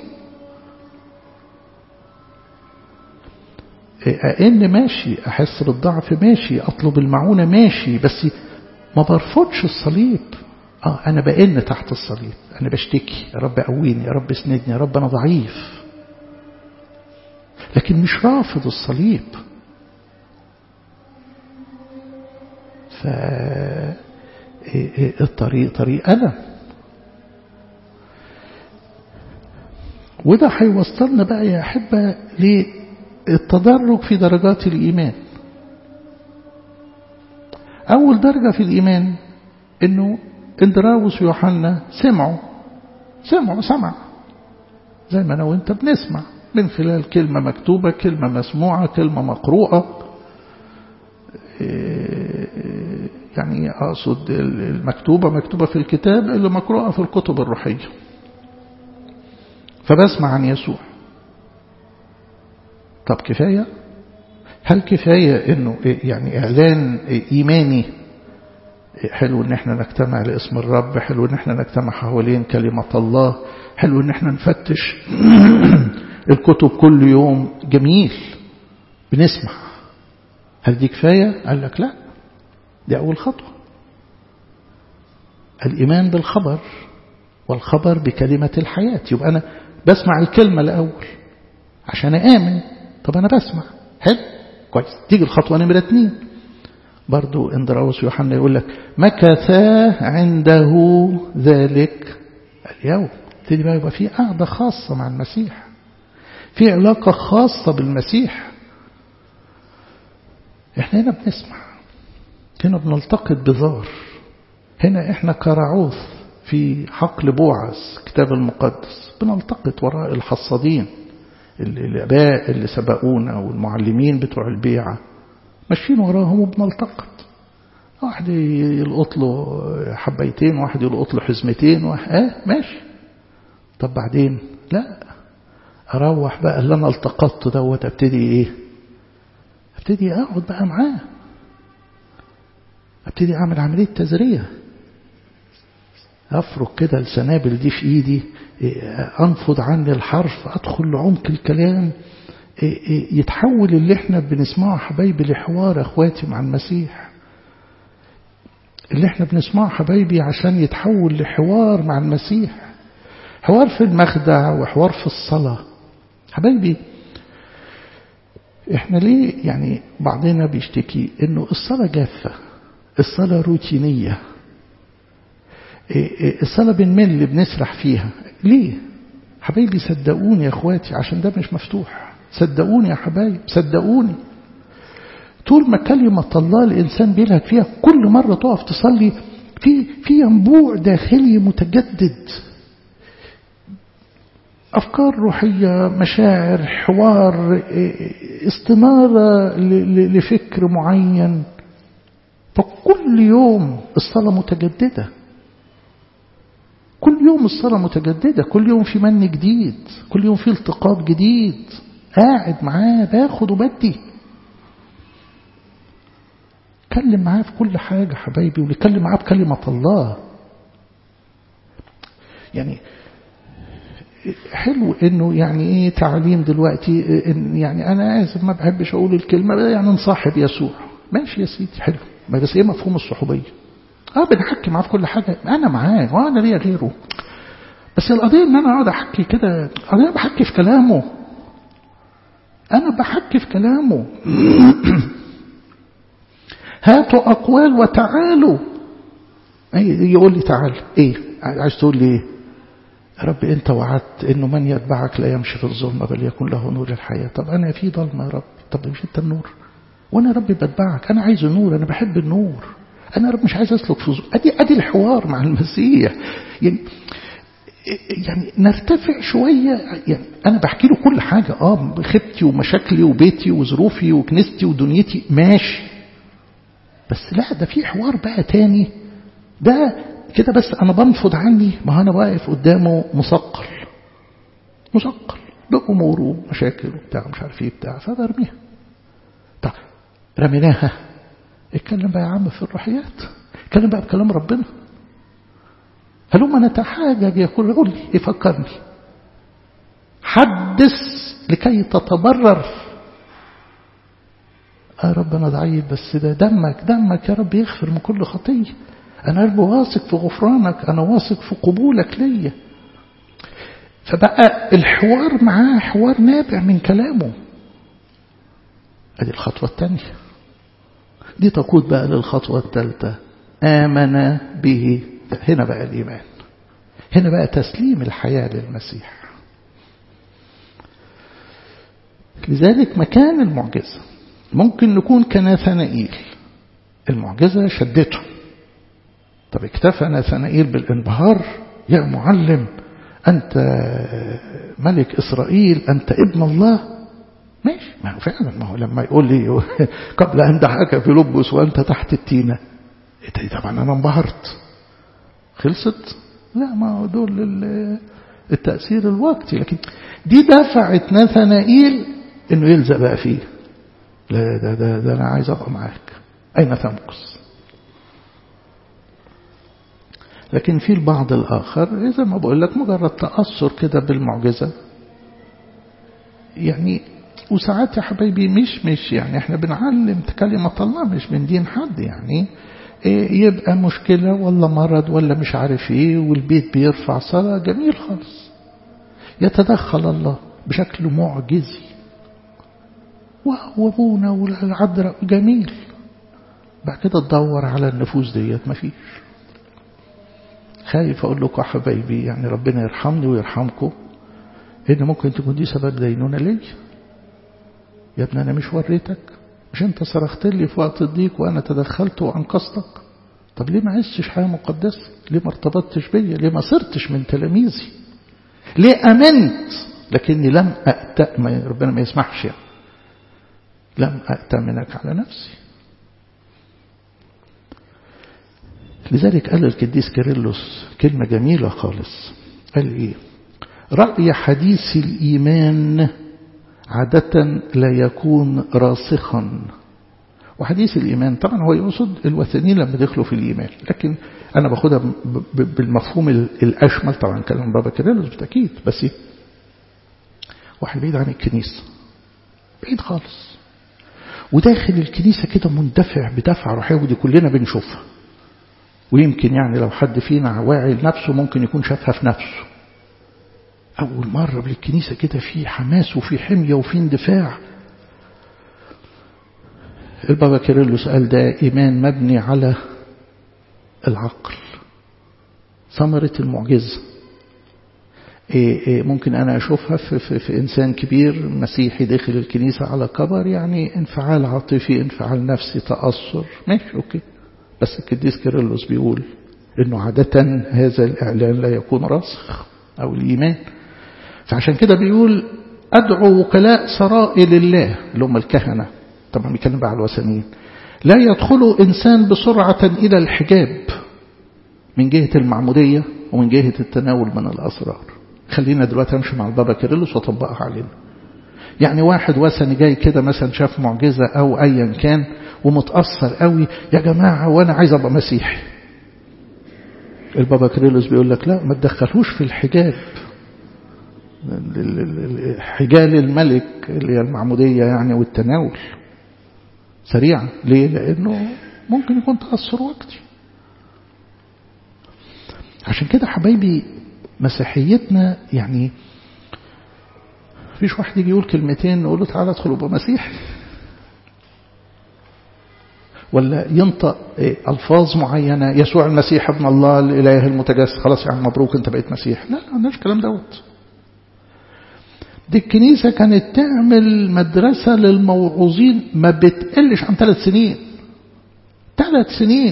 أئن ماشي أحس بالضعف ماشي أطلب المعونة ماشي بس ما برفضش الصليب آه أنا بئن تحت الصليب أنا بشتكي يا رب قويني يا رب اسندني يا رب أنا ضعيف لكن مش رافض الصليب فالطريق طريق ألم وده هيوصلنا بقى يا أحبة للتدرج في درجات الإيمان أول درجة في الإيمان إنه اندراوس ويوحنا سمعوا سمعوا سمع زي ما أنا وأنت بنسمع من خلال كلمة مكتوبة كلمة مسموعة كلمة مقروءة يعني أقصد المكتوبة مكتوبة في الكتاب اللي مقروءة في الكتب الروحية فبسمع عن يسوع طب كفاية هل كفاية انه يعني اعلان ايماني حلو ان احنا نجتمع لاسم الرب حلو ان احنا نجتمع حوالين كلمة الله حلو ان احنا نفتش الكتب كل يوم جميل بنسمع هل دي كفاية قال لك لا دي أول خطوة الإيمان بالخبر والخبر بكلمة الحياة يبقى أنا بسمع الكلمة الأول عشان آمن طب أنا بسمع حلو كويس تيجي الخطوة نمرة اتنين برضو اندراوس يوحنا يقول لك مكثا عنده ذلك اليوم تبتدي بقى يبقى في قعدة خاصة مع المسيح في علاقة خاصة بالمسيح احنا هنا بنسمع هنا بنلتقط بذار هنا احنا كرعوث في حقل بوعز كتاب المقدس بنلتقط وراء الحصادين الاباء اللي سبقونا والمعلمين بتوع البيعة ماشيين وراهم وبنلتقط واحد يلقط له حبيتين واحد يلقط له حزمتين واحد اه ماشي طب بعدين لا اروح بقى اللي انا التقطته دوت ابتدي ايه ابتدي اقعد بقى معاه ابتدي اعمل عمليه تزريه افرك كده السنابل دي في ايدي انفض عني الحرف ادخل لعمق الكلام يتحول اللي احنا بنسمعه حبايبي لحوار اخواتي مع المسيح اللي احنا بنسمعه حبايبي عشان يتحول لحوار مع المسيح حوار في المخدع وحوار في الصلاة حبايبي احنا ليه يعني بعضنا بيشتكي انه الصلاة جافة الصلاة روتينية الصلاة بنمل بنسرح فيها ليه حبايبي صدقوني يا اخواتي عشان ده مش مفتوح صدقوني يا حبايب صدقوني طول ما كلمة الله الإنسان بيلهج فيها كل مرة تقف تصلي في في ينبوع داخلي متجدد أفكار روحية مشاعر حوار استنارة لفكر معين فكل يوم الصلاة متجددة كل يوم الصلاة متجددة كل يوم في من جديد كل يوم في التقاط جديد قاعد معاه باخد وبدي اتكلم معاه في كل حاجة حبايبي ونتكلم معاه بكلمة الله يعني حلو انه يعني ايه تعليم دلوقتي إن يعني انا اسف ما بحبش اقول الكلمه يعني نصاحب يسوع ماشي يا سيدي حلو بس ايه مفهوم الصحوبيه اه بنحكي معاه في كل حاجه انا معاه وانا ليا غيره بس القضيه ان انا اقعد احكي كده انا بحكي في كلامه انا بحكي في كلامه هاتوا اقوال وتعالوا يقول لي تعال ايه عايز تقول لي ايه يا رب انت وعدت انه من يتبعك لا يمشي في الظلمه بل يكون له نور الحياه طب انا في ضلمه يا رب طب مش انت النور وانا يا رب بتبعك انا عايز النور انا بحب النور انا يا رب مش عايز اسلك في ظلم ادي ادي الحوار مع المسيح يعني يعني نرتفع شوية يعني أنا بحكي له كل حاجة آه خبتي ومشاكلي وبيتي وظروفي وكنيستي ودنيتي ماشي بس لا ده في حوار بقى تاني ده كده بس أنا بنفض عني ما أنا واقف قدامه مثقل مثقل بأموره ومشاكل وبتاع مش عارف ايه بتاع فبرميها طب رميناها اتكلم بقى يا عم في الروحيات اتكلم بقى بكلام ربنا هلما نتحاجج يقول قول لي يفكرني حدث لكي تتبرر يا رب أنا ضعيف بس ده دمك دمك يا رب يغفر من كل خطية أنا قلبي واثق في غفرانك أنا واثق في قبولك ليا فبقى الحوار معاه حوار نابع من كلامه ادي الخطوة الثانية دي تقود بقى للخطوة الثالثة آمن به هنا بقى الإيمان هنا بقى تسليم الحياة للمسيح لذلك مكان المعجزة ممكن نكون كناثنائيل المعجزة شدته طب اكتفى ناثنائيل بالانبهار يا معلم أنت ملك إسرائيل أنت ابن الله ماشي ما هو فعلا ما هو لما يقول لي قبل أن دعاك في لبس وأنت تحت التينة طبعا أنا انبهرت خلصت لا ما هو دول التأثير الوقتي لكن دي دفعت ناثنائيل انه يلزق بقى فيه لا ده, ده, ده انا عايز ابقى معاك اين تمكث لكن في البعض الآخر زي ما بقول لك مجرد تأثر كده بالمعجزة يعني وساعات يا حبايبي مش مش يعني احنا بنعلم كلمة الله مش من دين حد يعني إيه يبقى مشكلة ولا مرض ولا مش عارف ايه والبيت بيرفع صلاة جميل خالص يتدخل الله بشكل معجزي وابونا والعذراء جميل بعد كده تدور على النفوس ديت مفيش خايف اقول لكم يا حبايبي يعني ربنا يرحمني ويرحمكم ان ممكن تكون دي سبب دينونة لي يا ابني انا مش وريتك مش انت صرخت لي في وقت الضيق وانا تدخلت وانقذتك طب ليه ما عشتش حياة مقدسة ليه ما ارتبطتش بيا ليه ما صرتش من تلاميذي ليه امنت لكني لم أأتأ ربنا ما يسمحش يعني. لم أأتمنك على نفسي لذلك قال القديس كيرلس كلمة جميلة خالص قال إيه رأي حديث الإيمان عادة لا يكون راسخا وحديث الإيمان طبعا هو يقصد الوثنيين لما دخلوا في الإيمان لكن أنا باخدها بالمفهوم الأشمل طبعا كلام بابا كيرلس بالتأكيد بس إيه واحد بعيد عن الكنيسة بعيد خالص وداخل الكنيسة كده مندفع بدفع روحية ودي كلنا بنشوفها ويمكن يعني لو حد فينا واعي لنفسه ممكن يكون شافها في نفسه أول مرة بالكنيسة كده في حماس وفي حمية وفي اندفاع البابا كيرلس قال ده إيمان مبني على العقل ثمرة المعجزة إيه إيه ممكن أنا أشوفها في, في, في إنسان كبير مسيحي داخل الكنيسة على كبر يعني انفعال عاطفي انفعال نفسي تأثر ماشي أوكي بس القديس كيرلس بيقول إنه عادة هذا الإعلان لا يكون راسخ أو الإيمان فعشان كده بيقول أدعو وكلاء سرائر الله اللي هم الكهنة طبعا بيتكلم بقى على الوثنيين لا يدخل إنسان بسرعة إلى الحجاب من جهة المعمودية ومن جهة التناول من الأسرار خلينا دلوقتي امشي مع البابا كيرلس واطبقها علينا يعني واحد وثني جاي كده مثلا شاف معجزة أو أيا كان ومتأثر قوي يا جماعة وأنا عايز أبقى مسيحي البابا كيرلس بيقول لك لا ما تدخلوش في الحجاب حجال الملك اللي هي المعمودية يعني والتناول سريعا ليه لأنه ممكن يكون تأثر وقتي عشان كده حبايبي مسيحيتنا يعني فيش واحد يجي يقول كلمتين نقول له تعالى ادخل ابقى مسيحي ولا ينطق الفاظ معينه يسوع المسيح ابن الله الاله المتجسد خلاص يا عم مبروك انت بقيت مسيح لا ما عندناش الكلام دوت دي الكنيسة كانت تعمل مدرسة للموعوظين ما بتقلش عن ثلاث سنين ثلاث سنين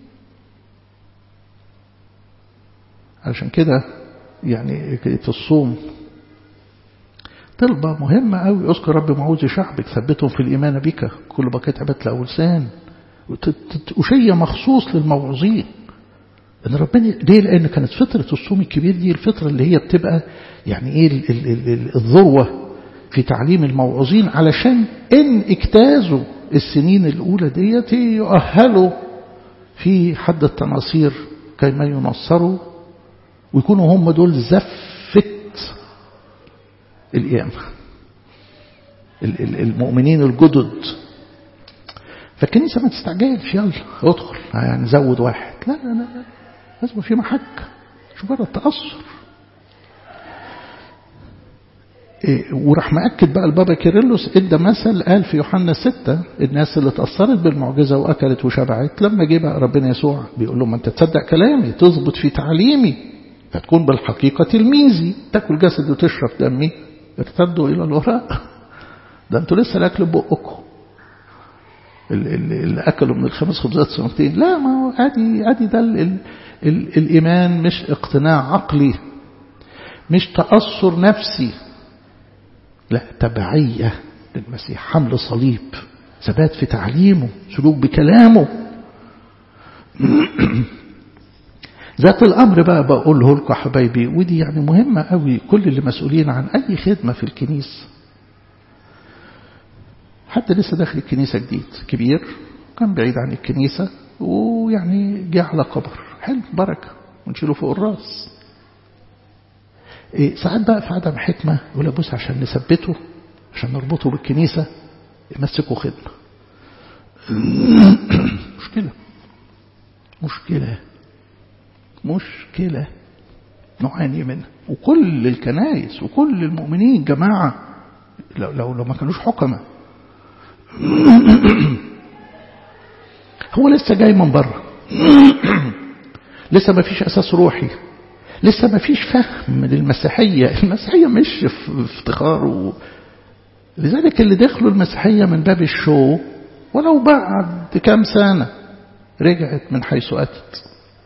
عشان كده يعني في الصوم طلبة مهمة قوي اذكر رب معوذ شعبك ثبتهم في الإيمان بك كل بقيت عبادة الأولسان أشية مخصوص للموعوظين ان ربنا ليه لان كانت فتره الصوم الكبير دي الفتره اللي هي بتبقى يعني ايه ال ال ال الذروه في تعليم الموعظين علشان ان اجتازوا السنين الاولى ديت يؤهلوا في حد التناصير كيما ينصروا ويكونوا هم دول زفه القيامه المؤمنين الجدد فالكنيسه ما تستعجلش يلا ادخل يعني زود واحد لا لا لا لازم في محك مش مجرد تأثر إيه وراح مأكد بقى البابا كيرلس ادى مثل قال في يوحنا ستة الناس اللي تأثرت بالمعجزة وأكلت وشبعت لما جه بقى ربنا يسوع بيقول لهم أنت تصدق كلامي تظبط في تعليمي فتكون بالحقيقة تلميذي تاكل جسد وتشرب دمي ارتدوا إلى الوراء ده انتوا لسه الأكل ببقكم اللي أكلوا من الخمس خبزات سنتين لا ما هو عادي عادي ده ال ال ال الإيمان مش اقتناع عقلي مش تأثر نفسي لا تبعية للمسيح حمل صليب ثبات في تعليمه سلوك بكلامه ذات الأمر بقى بقوله لكم حبايبي ودي يعني مهمة قوي كل اللي مسؤولين عن أي خدمة في الكنيسة حتى لسه داخل الكنيسة جديد كبير كان بعيد عن الكنيسة ويعني جه على قبر حلو بركة ونشيله فوق الراس إيه ساعات بقى في عدم حكمة يقول بص عشان نثبته عشان نربطه بالكنيسة يمسكوا خدمة مشكلة مشكلة مشكلة نعاني منها وكل الكنائس وكل المؤمنين جماعة لو, لو, لو ما كانوش حكمة هو لسه جاي من بره لسه ما فيش أساس روحي لسه ما فيش فهم للمسيحية المسيحية مش في افتخار و... لذلك اللي دخلوا المسيحية من باب الشو ولو بعد كام سنة رجعت من حيث أتت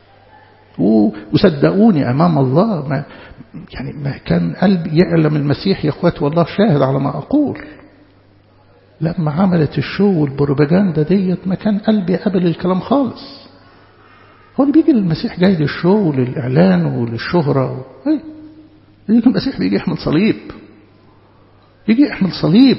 وصدقوني أمام الله ما يعني ما كان قلبي يعلم المسيح يا اخوات والله شاهد على ما أقول لما عملت الشو والبروباجندا ديت ما كان قلبي قبل الكلام خالص هو اللي بيجي للمسيح جاي للشو وللإعلان وللشهرة ايه يجي المسيح بيجي يحمل صليب يجي يحمل صليب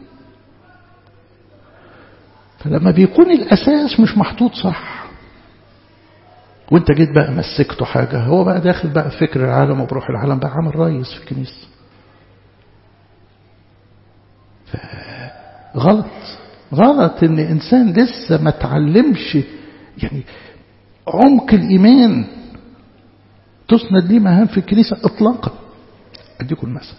فلما بيكون الأساس مش محطوط صح وانت جيت بقى مسكته حاجة هو بقى داخل بقى فكر العالم وبروح العالم بقى عامل ريس في الكنيسة غلط غلط ان انسان لسه ما تعلمش يعني عمق الايمان تسند ليه مهام في الكنيسة اطلاقا اديكم المثل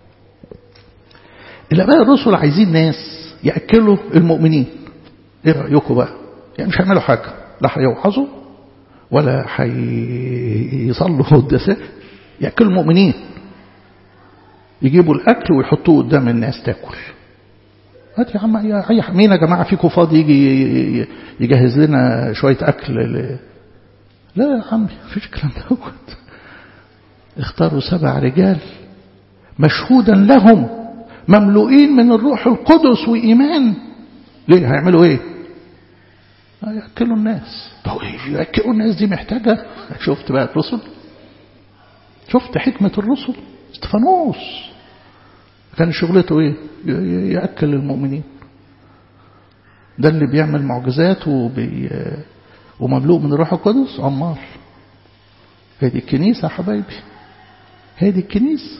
الاباء الرسل عايزين ناس ياكلوا المؤمنين ايه رايكم بقى يعني مش هيعملوا حاجه لا هيوعظوا ولا هيصلوا قداسات ياكلوا المؤمنين يجيبوا الاكل ويحطوه قدام الناس تاكل هات يا عم اي مين يا جماعه فيكم فاضي يجي يجهز لنا شويه اكل ل... لا يا عمي مفيش الكلام دوت اختاروا سبع رجال مشهودا لهم مملوئين من الروح القدس وإيمان ليه هيعملوا ايه يأكلوا الناس طب يأكلوا الناس دي محتاجة شفت بقى الرسل شفت حكمة الرسل استفانوس كان شغلته ايه يأكل المؤمنين ده اللي بيعمل معجزات وبي ومملوء من الروح القدس عمار هذه الكنيسة يا حبايبي هذه الكنيسة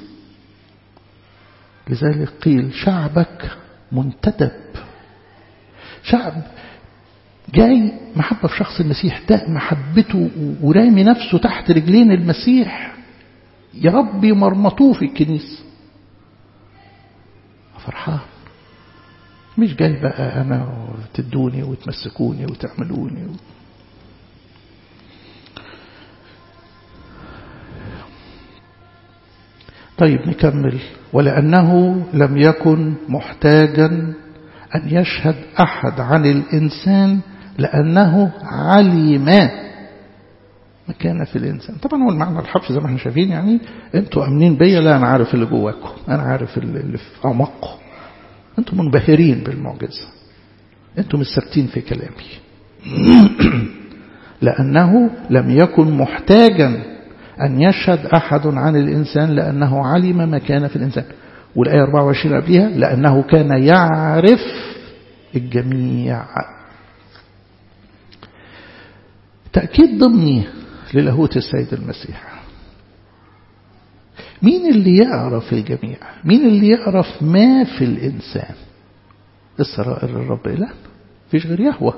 لذلك قيل شعبك منتدب شعب جاي محبة في شخص المسيح ده محبته ورامي نفسه تحت رجلين المسيح يا رب مرمطوه في الكنيسة فرحان مش جاي بقى أنا تدوني وتمسكوني وتعملوني و... طيب نكمل ولأنه لم يكن محتاجا أن يشهد أحد عن الإنسان لأنه علم ما كان في الإنسان طبعا هو المعنى الحرفي زي ما احنا شايفين يعني انتوا أمنين بيا لا أنا عارف اللي جواكم أنا عارف اللي في أعماقكم انتوا منبهرين بالمعجزة انتوا مش ثابتين في كلامي لأنه لم يكن محتاجا أن يشهد أحد عن الإنسان لأنه علم ما كان في الإنسان والآية 24 قبلها لأنه كان يعرف الجميع تأكيد ضمني للاهوت السيد المسيح مين اللي يعرف الجميع مين اللي يعرف ما في الإنسان السرائر الرب لا فيش غير يهوى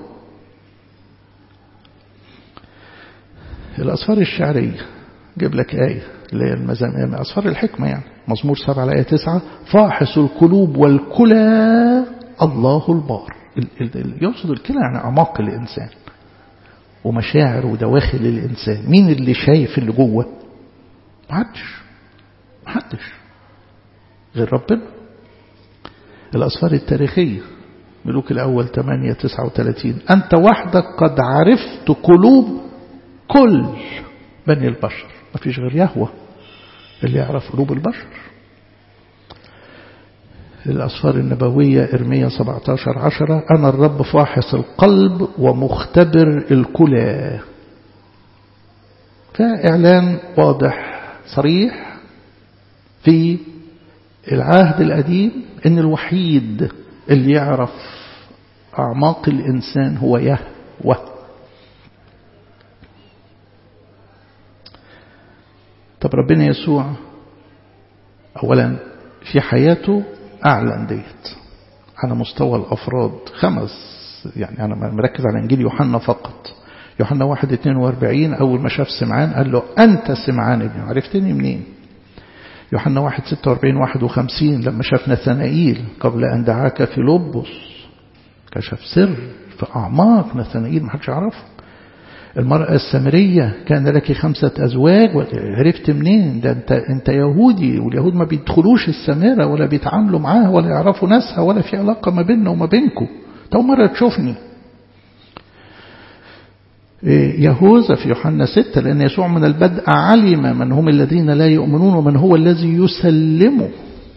الأصفار الشعرية جيب لك آية اللي هي المزامير أصفار الحكمة يعني مزمور سبعة الآية تسعة فاحص القلوب والكلى الله البار يقصد الكلى يعني أعماق الإنسان ومشاعر ودواخل الإنسان مين اللي شايف اللي جوه محدش محدش غير ربنا الأصفار التاريخية ملوك الأول 8 39 أنت وحدك قد عرفت قلوب كل بني البشر ما فيش غير يهوى اللي يعرف قلوب البشر الأصفار النبوية إرمية 17 عشرة أنا الرب فاحص القلب ومختبر الكلى فإعلان واضح صريح في العهد القديم إن الوحيد اللي يعرف أعماق الإنسان هو يهوى طب ربنا يسوع أولا في حياته أعلن ديت على مستوى الأفراد خمس يعني أنا مركز على إنجيل يوحنا فقط يوحنا واحد اتنين واربعين أول ما شاف سمعان قال له أنت سمعان ابني عرفتني منين يوحنا واحد ستة واربعين واحد وخمسين لما شاف نثنائيل قبل أن دعاك في لبس كشف سر في أعماق نثنائيل ما حدش يعرفه المرأة السامرية كان لك خمسة أزواج عرفت منين ده أنت, أنت يهودي واليهود ما بيدخلوش السامرة ولا بيتعاملوا معاها ولا يعرفوا ناسها ولا في علاقة ما بيننا وما بينكم تو مرة تشوفني يهوذا في يوحنا ستة لأن يسوع من البدء علم من هم الذين لا يؤمنون ومن هو الذي يسلمه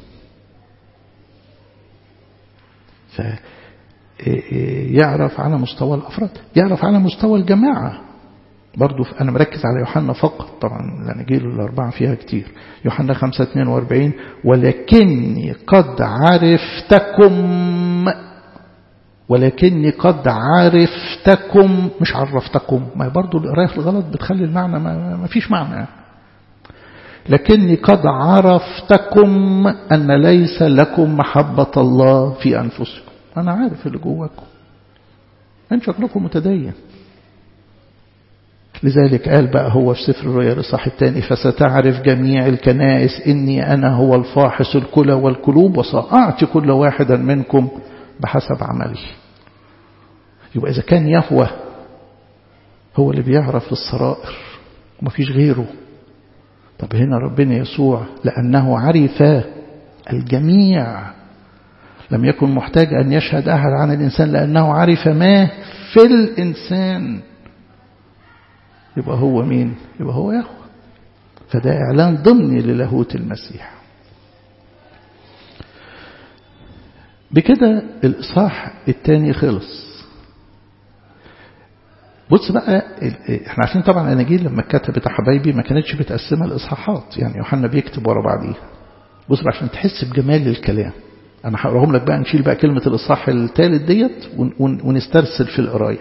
يعرف على مستوى الأفراد يعرف على مستوى الجماعة برضو أنا مركز على يوحنا فقط طبعا الأناجيل الأربعة فيها كتير يوحنا 5 42 ولكني قد عرفتكم ولكني قد عرفتكم مش عرفتكم ما برضو القرايه الغلط بتخلي المعنى ما, ما فيش معنى لكني قد عرفتكم أن ليس لكم محبة الله في أنفسكم أنا عارف اللي جواكم أنت شكلكم متدين لذلك قال بقى هو في سفر الرؤيا الإصحاح الثاني فستعرف جميع الكنائس إني أنا هو الفاحص الكلى والقلوب وسأعطي كل واحدا منكم بحسب عمله يبقى إذا كان يهوى هو اللي بيعرف السرائر ومفيش غيره طب هنا ربنا يسوع لأنه عرف الجميع لم يكن محتاج أن يشهد أحد عن الإنسان لأنه عرف ما في الإنسان يبقى هو مين يبقى هو يهوى فده إعلان ضمني للاهوت المسيح بكده الإصحاح الثاني خلص بص بقى احنا عارفين طبعا الاناجيل لما اتكتبت يا حبايبي ما كانتش متقسمه لاصحاحات يعني يوحنا بيكتب ورا بعضيها بص بقى عشان تحس بجمال الكلام انا هقراهم لك بقى نشيل بقى كلمه الاصحاح الثالث ديت ونسترسل في القرايه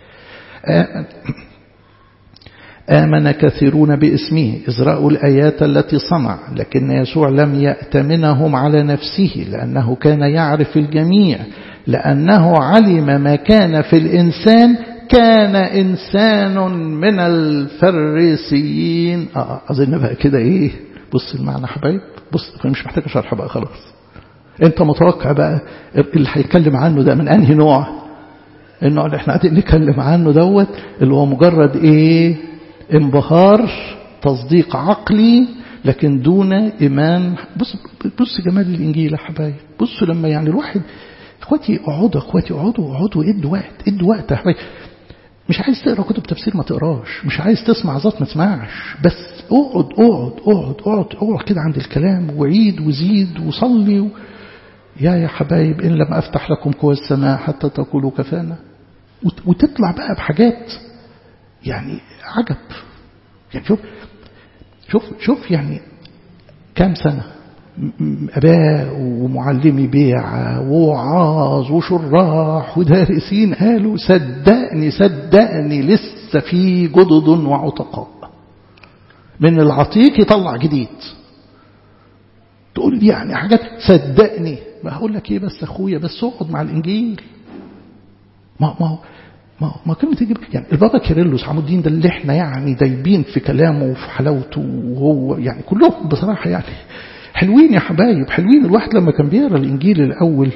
آمن كثيرون باسمه إذ رأوا الآيات التي صنع لكن يسوع لم يأتمنهم على نفسه لأنه كان يعرف الجميع لأنه علم ما كان في الإنسان كان إنسان من الفريسيين آه أظن بقى كده إيه بص المعنى حبايب بص مش محتاج شرح بقى خلاص أنت متوقع بقى اللي هيتكلم عنه ده من أنهي نوع النوع اللي احنا قاعدين نتكلم عنه دوت اللي هو مجرد إيه انبهار تصديق عقلي لكن دون إيمان بص بص جمال الإنجيل يا حبايب بصوا لما يعني الواحد اخواتي اقعدوا اخواتي اقعدوا اقعدوا ادوا وقت ادوا وقت يا حبايب مش عايز تقرا كتب تفسير ما تقراش مش عايز تسمع ذات ما تسمعش بس اقعد اقعد اقعد اقعد اقعد كده عند الكلام وعيد وزيد وصلي و... يا يا حبايب ان لم افتح لكم قوى السماء حتى تقولوا كفانا وتطلع بقى بحاجات يعني عجب يعني شوف شوف شوف يعني كام سنة أباء ومعلمي بيع ووعاظ وشراح ودارسين قالوا صدقني صدقني لسه في جدد وعتقاء من العتيق يطلع جديد تقول لي يعني حاجات صدقني ما هقول لك ايه بس اخويا بس اقعد مع الانجيل ما ما هو ما ما كلمة تجيب يعني البابا كيرلس عمود الدين ده اللي احنا يعني دايبين في كلامه وفي حلاوته وهو يعني كلهم بصراحة يعني حلوين يا حبايب حلوين الواحد لما كان بيقرا الانجيل الاول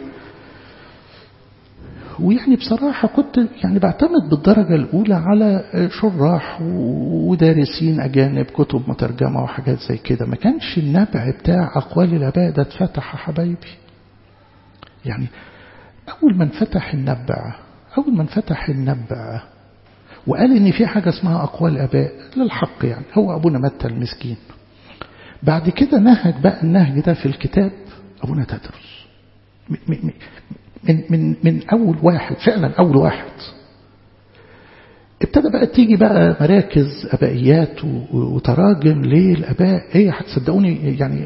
ويعني بصراحة كنت يعني بعتمد بالدرجة الأولى على شراح ودارسين أجانب كتب مترجمة وحاجات زي كده ما كانش النبع بتاع أقوال الآباء ده اتفتح يا حبايبي يعني أول ما انفتح النبع أول ما انفتح النبع وقال إن في حاجة اسمها أقوال آباء للحق يعني هو أبونا متى المسكين بعد كده نهج بقى النهج ده في الكتاب أبونا تدرس من, من, من أول واحد فعلا أول واحد ابتدى بقى تيجي بقى مراكز أبائيات وتراجم للأباء ايه هتصدقوني يعني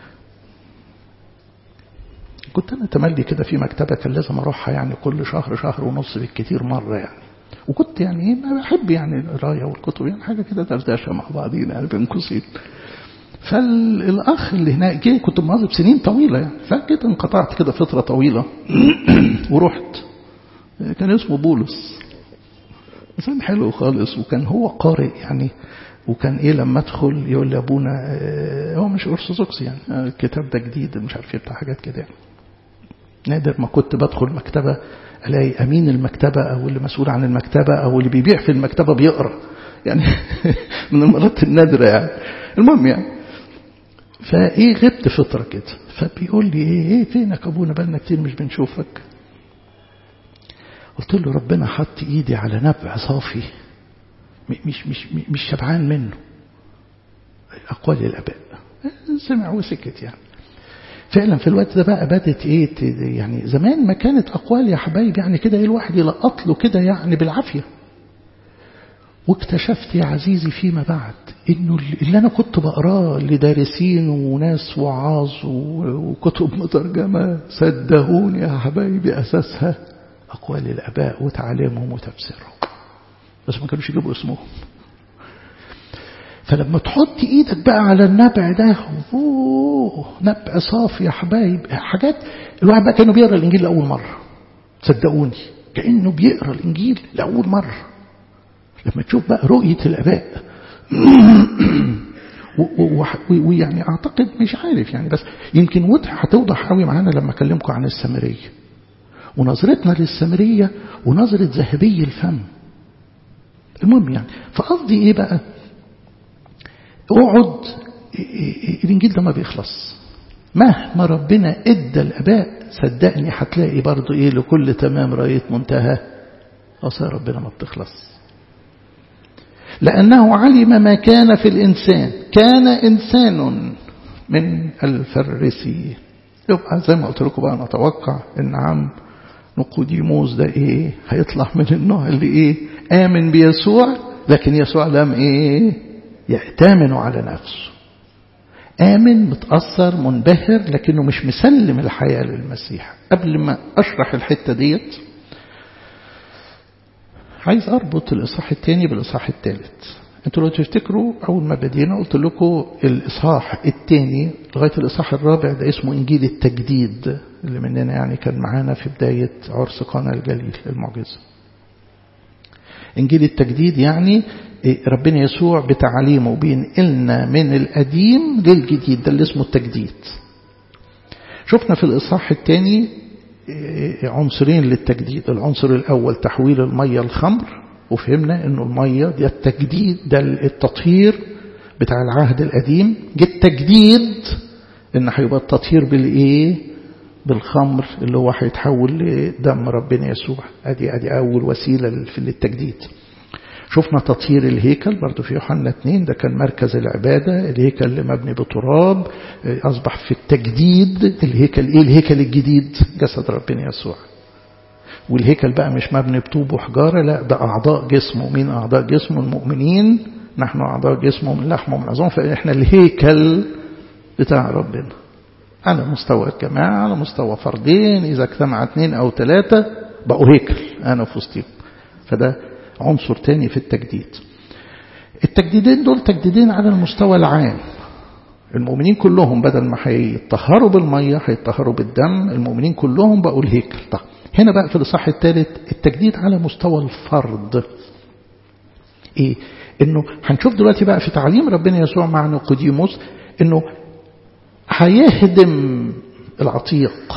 كنت أنا تملي كده في مكتبة كان لازم أروحها يعني كل شهر شهر ونص بالكتير مرة يعني وكنت يعني ايه بحب يعني القراية والكتب يعني حاجة كده دردشة مع بعضينا يعني بين قوسين فالأخ اللي هناك جه كنت مواظب سنين طويلة يعني فجيت انقطعت كده فترة طويلة ورحت كان اسمه بولس إنسان حلو خالص وكان هو قارئ يعني وكان ايه لما ادخل يقول لي ابونا هو مش ارثوذكس يعني الكتاب ده جديد مش عارف ايه بتاع حاجات كده يعني نادر ما كنت بدخل مكتبة الاقي امين المكتبه او اللي مسؤول عن المكتبه او اللي بيبيع في المكتبه بيقرا يعني من المرات النادره يعني المهم يعني فايه غبت فتره كده فبيقول لي ايه ايه فينك ابونا بقالنا كتير مش بنشوفك قلت له ربنا حط ايدي على نبع صافي مش مش مش شبعان منه اقوال الاباء سمع وسكت يعني فعلا في الوقت ده بقى بدت ايه يعني زمان ما كانت اقوال يا حبايب يعني كده ايه الواحد يلقط له كده يعني بالعافيه واكتشفت يا عزيزي فيما بعد انه اللي انا كنت بقراه لدارسين وناس وعاظ وكتب مترجمه صدقوني يا حبايبي اساسها اقوال الاباء وتعاليمهم وتفسيرهم بس ما كانوش يجيبوا اسمهم فلما تحط ايدك بقى على النبع ده اوه نبع صافي يا حبايب حاجات الواحد بقى كانه بيقرا الانجيل لاول مره صدقوني كانه بيقرا الانجيل لاول مره لما تشوف بقى رؤيه الاباء ويعني اعتقد مش عارف يعني بس يمكن وضح هتوضح قوي معانا لما اكلمكم عن السامريه ونظرتنا للسامريه ونظره ذهبي الفم المهم يعني فقصدي ايه بقى اقعد الانجيل ده ما بيخلص مهما ربنا ادى الاباء صدقني هتلاقي برضو ايه لكل تمام رايه منتهى وصايا ربنا ما بتخلص لانه علم ما كان في الانسان كان انسان من الفريسي يبقى زي ما قلت لكم بقى نتوقع ان عم نقوديموس ده ايه هيطلع من النوع اللي ايه امن بيسوع لكن يسوع لم ايه يأتمن على نفسه آمن متأثر منبهر لكنه مش مسلم الحياة للمسيح قبل ما أشرح الحتة ديت عايز أربط الإصحاح الثاني بالإصحاح الثالث انتوا لو تفتكروا أول ما بدينا قلت لكم الإصحاح الثاني لغاية الإصحاح الرابع ده اسمه إنجيل التجديد اللي مننا يعني كان معانا في بداية عرس قانا الجليل المعجزة إنجيل التجديد يعني ربنا يسوع بتعليمه بينقلنا من القديم للجديد ده اللي اسمه التجديد شفنا في الإصحاح الثاني عنصرين للتجديد العنصر الأول تحويل المية الخمر وفهمنا أنه المية دي التجديد ده التطهير بتاع العهد القديم جه التجديد ان هيبقى التطهير بالايه بالخمر اللي هو هيتحول لدم ربنا يسوع ادي ادي اول وسيله في التجديد شفنا تطهير الهيكل برضو في يوحنا 2 ده كان مركز العبادة الهيكل اللي مبني بتراب أصبح في التجديد الهيكل إيه الهيكل الجديد جسد ربنا يسوع والهيكل بقى مش مبني بطوب وحجارة لا ده أعضاء جسمه مين أعضاء جسمه المؤمنين نحن أعضاء جسمه من لحمه من عظام فإحنا الهيكل بتاع ربنا على مستوى الجماعة على مستوى فردين إذا اجتمع اثنين أو ثلاثة بقوا هيكل أنا في وسطهم فده عنصر تاني في التجديد التجديدين دول تجديدين على المستوى العام المؤمنين كلهم بدل ما هيطهروا بالمية هيطهروا بالدم المؤمنين كلهم بقوا الهيكل طب هنا بقى في الإصحاح الثالث التجديد على مستوى الفرد ايه انه هنشوف دلوقتي بقى في تعليم ربنا يسوع مع نيقوديموس انه هيهدم العتيق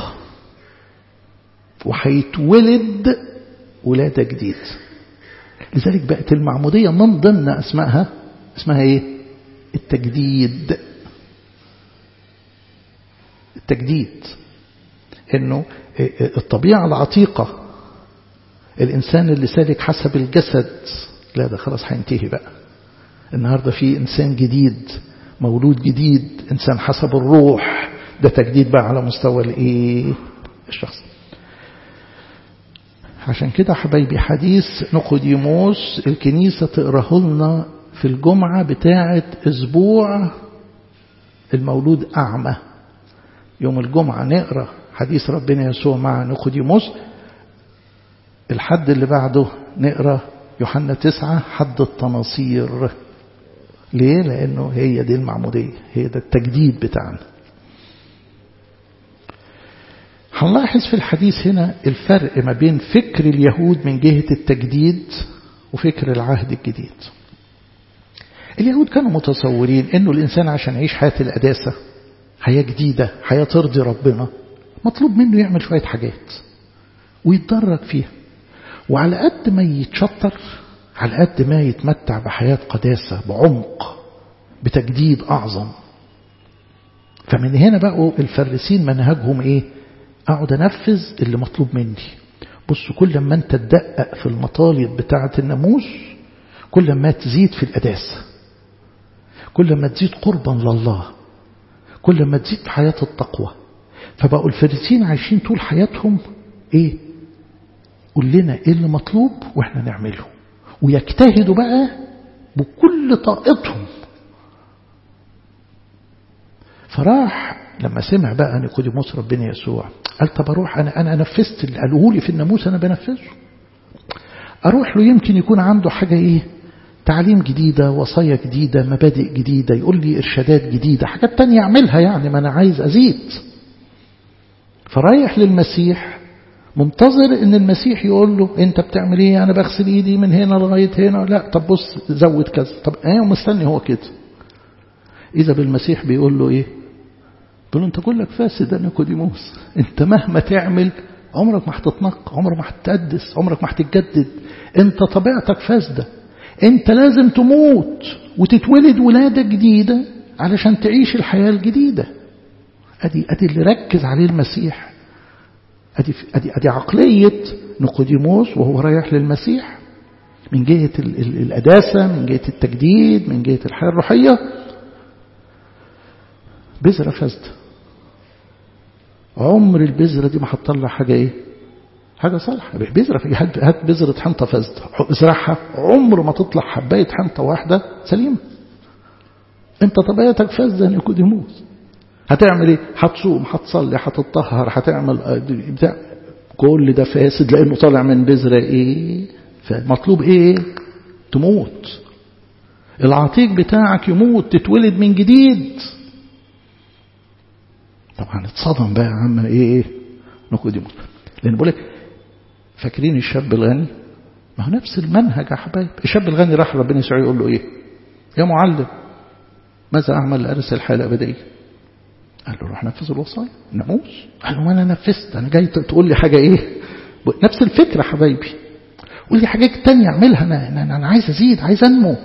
وهيتولد ولادة جديد لذلك بقت المعمودية من ضمن أسمائها اسمها ايه التجديد التجديد انه الطبيعة العتيقة الإنسان اللي سالك حسب الجسد لا ده خلاص هينتهي بقى النهاردة في إنسان جديد مولود جديد إنسان حسب الروح ده تجديد بقى على مستوى الإيه الشخص عشان كده حبايبي حديث نقوديموس الكنيسة تقراه لنا في الجمعة بتاعة أسبوع المولود أعمى يوم الجمعة نقرأ حديث ربنا يسوع مع نقوديموس الحد اللي بعده نقرأ يوحنا تسعة حد التناصير ليه؟ لأنه هي دي المعمودية هي ده التجديد بتاعنا هنلاحظ في الحديث هنا الفرق ما بين فكر اليهود من جهة التجديد وفكر العهد الجديد اليهود كانوا متصورين انه الانسان عشان يعيش حياة القداسة حياة جديدة حياة ترضي ربنا مطلوب منه يعمل شوية حاجات ويتدرج فيها وعلى قد ما يتشطر على قد ما يتمتع بحياة قداسة بعمق بتجديد أعظم فمن هنا بقوا الفرسين منهجهم إيه أقعد أنفذ اللي مطلوب مني بص كل ما أنت تدقق في المطالب بتاعة الناموس كل ما تزيد في القداسة كل ما تزيد قربا لله كل ما تزيد في حياة التقوى فبقوا الفريسين عايشين طول حياتهم ايه قول لنا ايه اللي مطلوب واحنا نعمله ويجتهدوا بقى بكل طاقتهم فراح لما سمع بقى نيقوديموس ربنا يسوع قال طب اروح انا انا نفذت اللي قالوه لي في الناموس انا بنفذه اروح له يمكن يكون عنده حاجه ايه تعليم جديدة وصايا جديدة مبادئ جديدة يقول لي إرشادات جديدة حاجات تانية أعملها يعني ما أنا عايز أزيد فرايح للمسيح منتظر ان المسيح يقول له انت بتعمل ايه انا بغسل ايدي من هنا لغايه هنا لا طب بص زود كذا طب ايه مستني هو كده اذا بالمسيح بيقول له ايه بيقول له انت كلك فاسد يا نيكوديموس انت مهما تعمل عمرك ما هتتنقى عمرك ما هتتقدس عمرك ما هتتجدد انت طبيعتك فاسده انت لازم تموت وتتولد ولادة جديدة علشان تعيش الحياة الجديدة ادي ادي اللي ركز عليه المسيح ادي ادي ادي عقلية نيقوديموس وهو رايح للمسيح من جهة ال ال القداسة من جهة التجديد من جهة الحياة الروحية بذرة فاسدة عمر البذرة دي ما هتطلع حاجة ايه حاجة صالحة بذرة هات بذرة حنطة فاسدة ازرعها عمر ما تطلع حباية حنطة واحدة سليمة انت طبيعتك فاسدة نيكوديموس هتعمل ايه هتصوم هتصلي هتطهر هتعمل بتاع كل ده فاسد لانه طالع من بذرة ايه فمطلوب ايه تموت العتيق بتاعك يموت تتولد من جديد طبعا اتصدم بقى يا عم ايه ايه نيكوديموس لان بقول لك فاكرين الشاب الغني ما هو نفس المنهج يا حبايب الشاب الغني راح ربنا يسوع يقول له ايه يا معلم ماذا اعمل لارث الحياه الابديه قال له روح نفذ الوصايا الناموس قال له ما انا نفذت انا جاي تقول لي حاجه ايه نفس الفكره حبايبي قول لي حاجات تانية اعملها انا انا, أنا عايز ازيد عايز انمو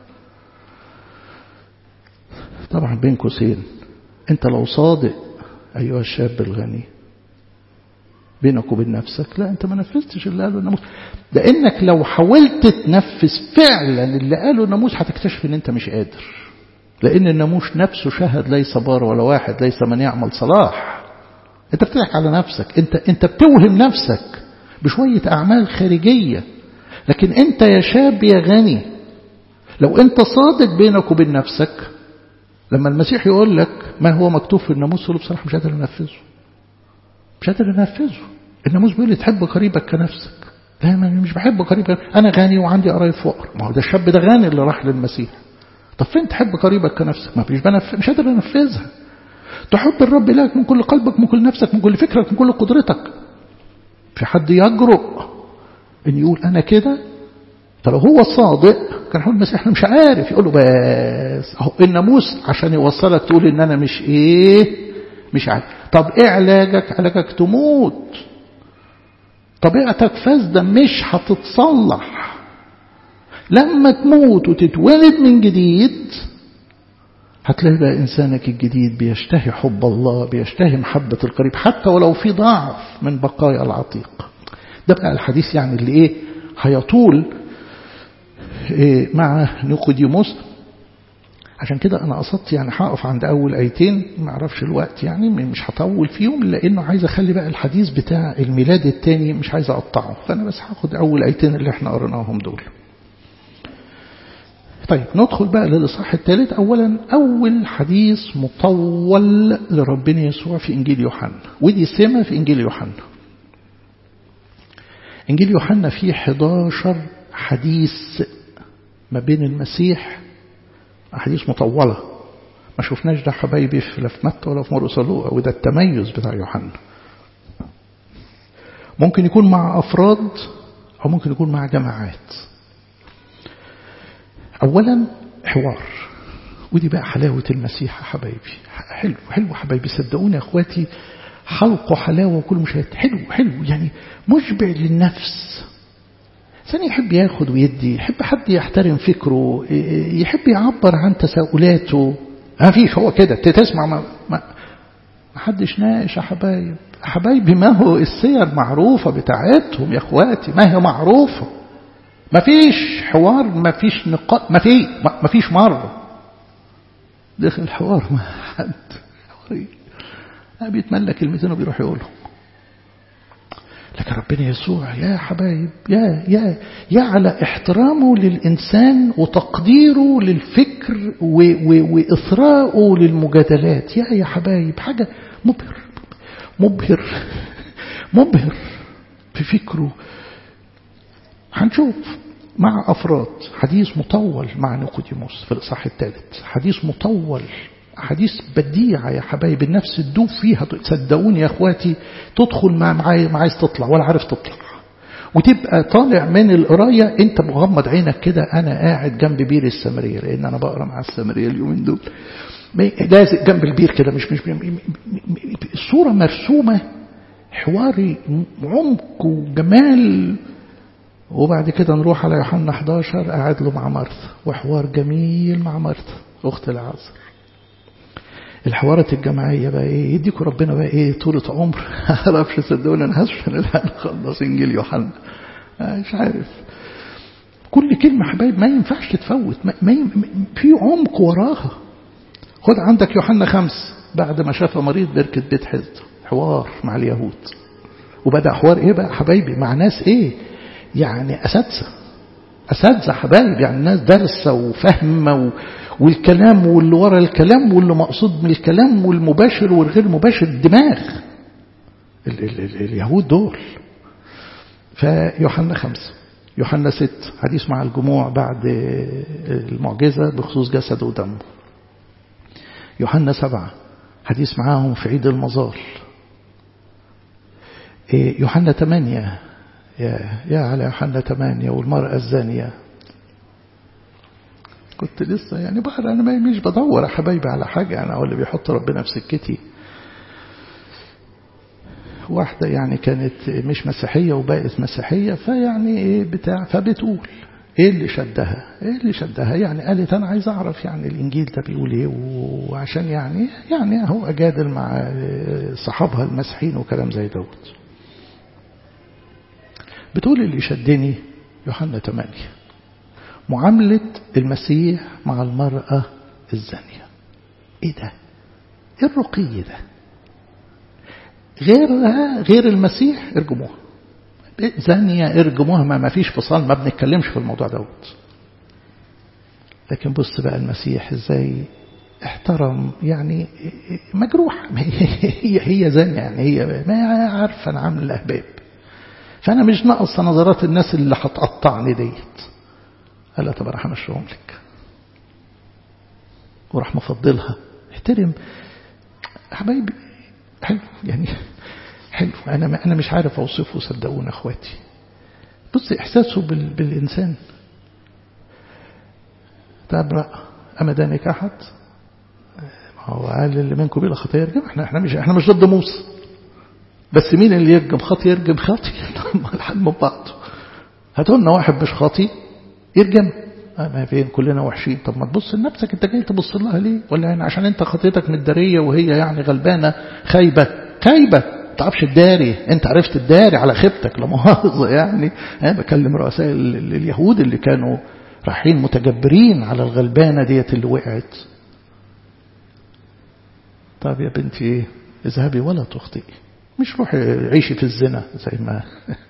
طبعا بين قوسين انت لو صادق ايها الشاب الغني بينك وبين نفسك لا انت ما نفذتش اللي قاله الناموس لانك لو حاولت تنفذ فعلا اللي قاله الناموس هتكتشف ان انت مش قادر لان الناموس نفسه شهد ليس بار ولا واحد ليس من يعمل صلاح انت بتضحك على نفسك انت انت بتوهم نفسك بشويه اعمال خارجيه لكن انت يا شاب يا غني لو انت صادق بينك وبين نفسك لما المسيح يقول لك ما هو مكتوب في الناموس تقول بصراحه مش قادر انفذه مش قادر انفذه الناموس بيقول لي تحب قريبك كنفسك لا مش بحب قريبك انا غني وعندي قرايب فقر ما هو ده الشاب ده غني اللي راح للمسيح طب فين تحب قريبك كنفسك ما مش بنف... مش قادر انفذها تحب الرب لك من كل قلبك من كل نفسك من كل فكرك من كل قدرتك في حد يجرؤ ان يقول انا كده فلو هو صادق كان يقول المسيح انا مش عارف يقول له بس اهو الناموس عشان يوصلك تقول ان انا مش ايه مش عارف طب ايه علاجك علاجك تموت طبيعتك فاسدة مش هتتصلح لما تموت وتتولد من جديد هتلاقي بقى إنسانك الجديد بيشتهي حب الله بيشتهي محبة القريب حتى ولو في ضعف من بقايا العتيق ده بقى الحديث يعني اللي ايه هيطول إيه مع نيقوديموس عشان كده أنا قصدت يعني هقف عند أول آيتين ما أعرفش الوقت يعني مش هطول فيهم لأنه عايز أخلي بقى الحديث بتاع الميلاد التاني مش عايز أقطعه فأنا بس هاخد أول آيتين اللي احنا قريناهم دول طيب ندخل بقى للإصحاح الثالث أولا أول حديث مطول لربنا يسوع في إنجيل يوحنا ودي سمة في إنجيل يوحنا إنجيل يوحنا فيه 11 حديث ما بين المسيح أحاديث مطولة ما شفناش ده حبايبي في لا في متى ولا في مرقس لوقا وده التميز بتاع يوحنا ممكن يكون مع أفراد أو ممكن يكون مع جماعات أولا حوار ودي بقى حلاوة المسيح يا حبايبي حلو حلو حبايبي صدقوني يا أخواتي حلقه حلاوة وكل مشاهد حلو حلو يعني مشبع للنفس ثاني يحب ياخد ويدي يحب حد يحترم فكره يحب يعبر عن تساؤلاته ما فيش هو كده تسمع ما, ما, ما حدش ناقش يا حبايب حبايبي ما هو السير معروفة بتاعتهم يا اخواتي ما هي معروفة ما فيش حوار ما فيش نقاط ما في ما فيش مرة داخل الحوار مع حد بيتملى كلمتين وبيروح يقولهم لكن ربنا يسوع يا حبايب يا يا يا على احترامه للإنسان وتقديره للفكر وإثراءه للمجادلات يا يا حبايب حاجة مبهر مبهر مبهر في فكره هنشوف مع أفراد حديث مطول مع نيقوديموس في الإصحاح الثالث حديث مطول حديث بديعة يا حبايب النفس تدوب فيها صدقوني يا اخواتي تدخل مع ما عايز تطلع ولا عارف تطلع وتبقى طالع من القراية انت مغمض عينك كده انا قاعد جنب بير السامرية لان انا بقرا مع السامرية اليومين دول لازق جنب البير كده مش مش الصورة مرسومة حواري عمق وجمال وبعد كده نروح على يوحنا 11 قاعد له مع مرثا وحوار جميل مع مرثا اخت العصر الحوارات الجماعية بقى ايه يديكوا ربنا بقى ايه طولة عمر عرفش صدقوني انا هسفن الان خلص انجيل يوحنا مش عارف كل كلمة حبايب ما ينفعش تتفوت ما, ما ين... في عمق وراها خد عندك يوحنا خمس بعد ما شاف مريض بركة بيت حزد حوار مع اليهود وبدأ حوار ايه بقى حبايبي مع ناس ايه يعني أساتذة أساتذة حبايب يعني ناس دارسة وفاهمة و... والكلام واللي ورا الكلام واللي مقصود من الكلام والمباشر والغير مباشر الدماغ ال ال ال اليهود دول فيوحنا خمسة يوحنا ست حديث مع الجموع بعد المعجزة بخصوص جسده ودمه يوحنا سبعة حديث معاهم في عيد المظال يوحنا ثمانية يا يا على يوحنا ثمانية والمرأة الزانية كنت لسه يعني بقى أنا مش بدور يا حبايبي على حاجة أنا هو اللي بيحط ربنا في سكتي واحدة يعني كانت مش مسيحية وبقت مسيحية فيعني إيه بتاع فبتقول إيه اللي شدها إيه اللي شدها يعني قالت أنا عايز أعرف يعني الإنجيل ده بيقول إيه وعشان يعني يعني هو أجادل مع صحابها المسيحيين وكلام زي دوت بتقول اللي شدني يوحنا 8 معاملة المسيح مع المرأة الزانية ايه ده ايه الرقي ده غيرها غير المسيح ارجموها زانية ارجموها ما فيش فصال ما بنتكلمش في الموضوع دوت لكن بص بقى المسيح ازاي احترم يعني مجروح هي هي زانية يعني هي ما عارفة انا عامل الاهباب فانا مش ناقص نظرات الناس اللي هتقطعني ديت قال لها طب راح امشيهم لك وراح مفضلها احترم حبايبي حلو يعني حلو انا انا مش عارف اوصفه صدقونا اخواتي بص احساسه بال بالانسان تبرأ اما دانك احد هو قال اللي منكم بلا خطيه يرجم احنا احنا مش احنا مش ضد موسى بس مين اللي يرجم خاطي يرجم خاطي الحد من بعضه هاتوا لنا واحد مش خاطي يرجم ما فين كلنا وحشين طب ما تبص لنفسك انت جاي تبص لها ليه ولا يعني عشان انت خطيتك متداريه وهي يعني غلبانه خايبه خايبه ما تعرفش تداري انت عرفت تداري على خيبتك لا مؤاخذه يعني انا بكلم رؤساء اليهود اللي كانوا رايحين متجبرين على الغلبانه ديت اللي وقعت طب يا بنتي ايه اذهبي ولا تخطئي مش روحي عيشي في الزنا زي ما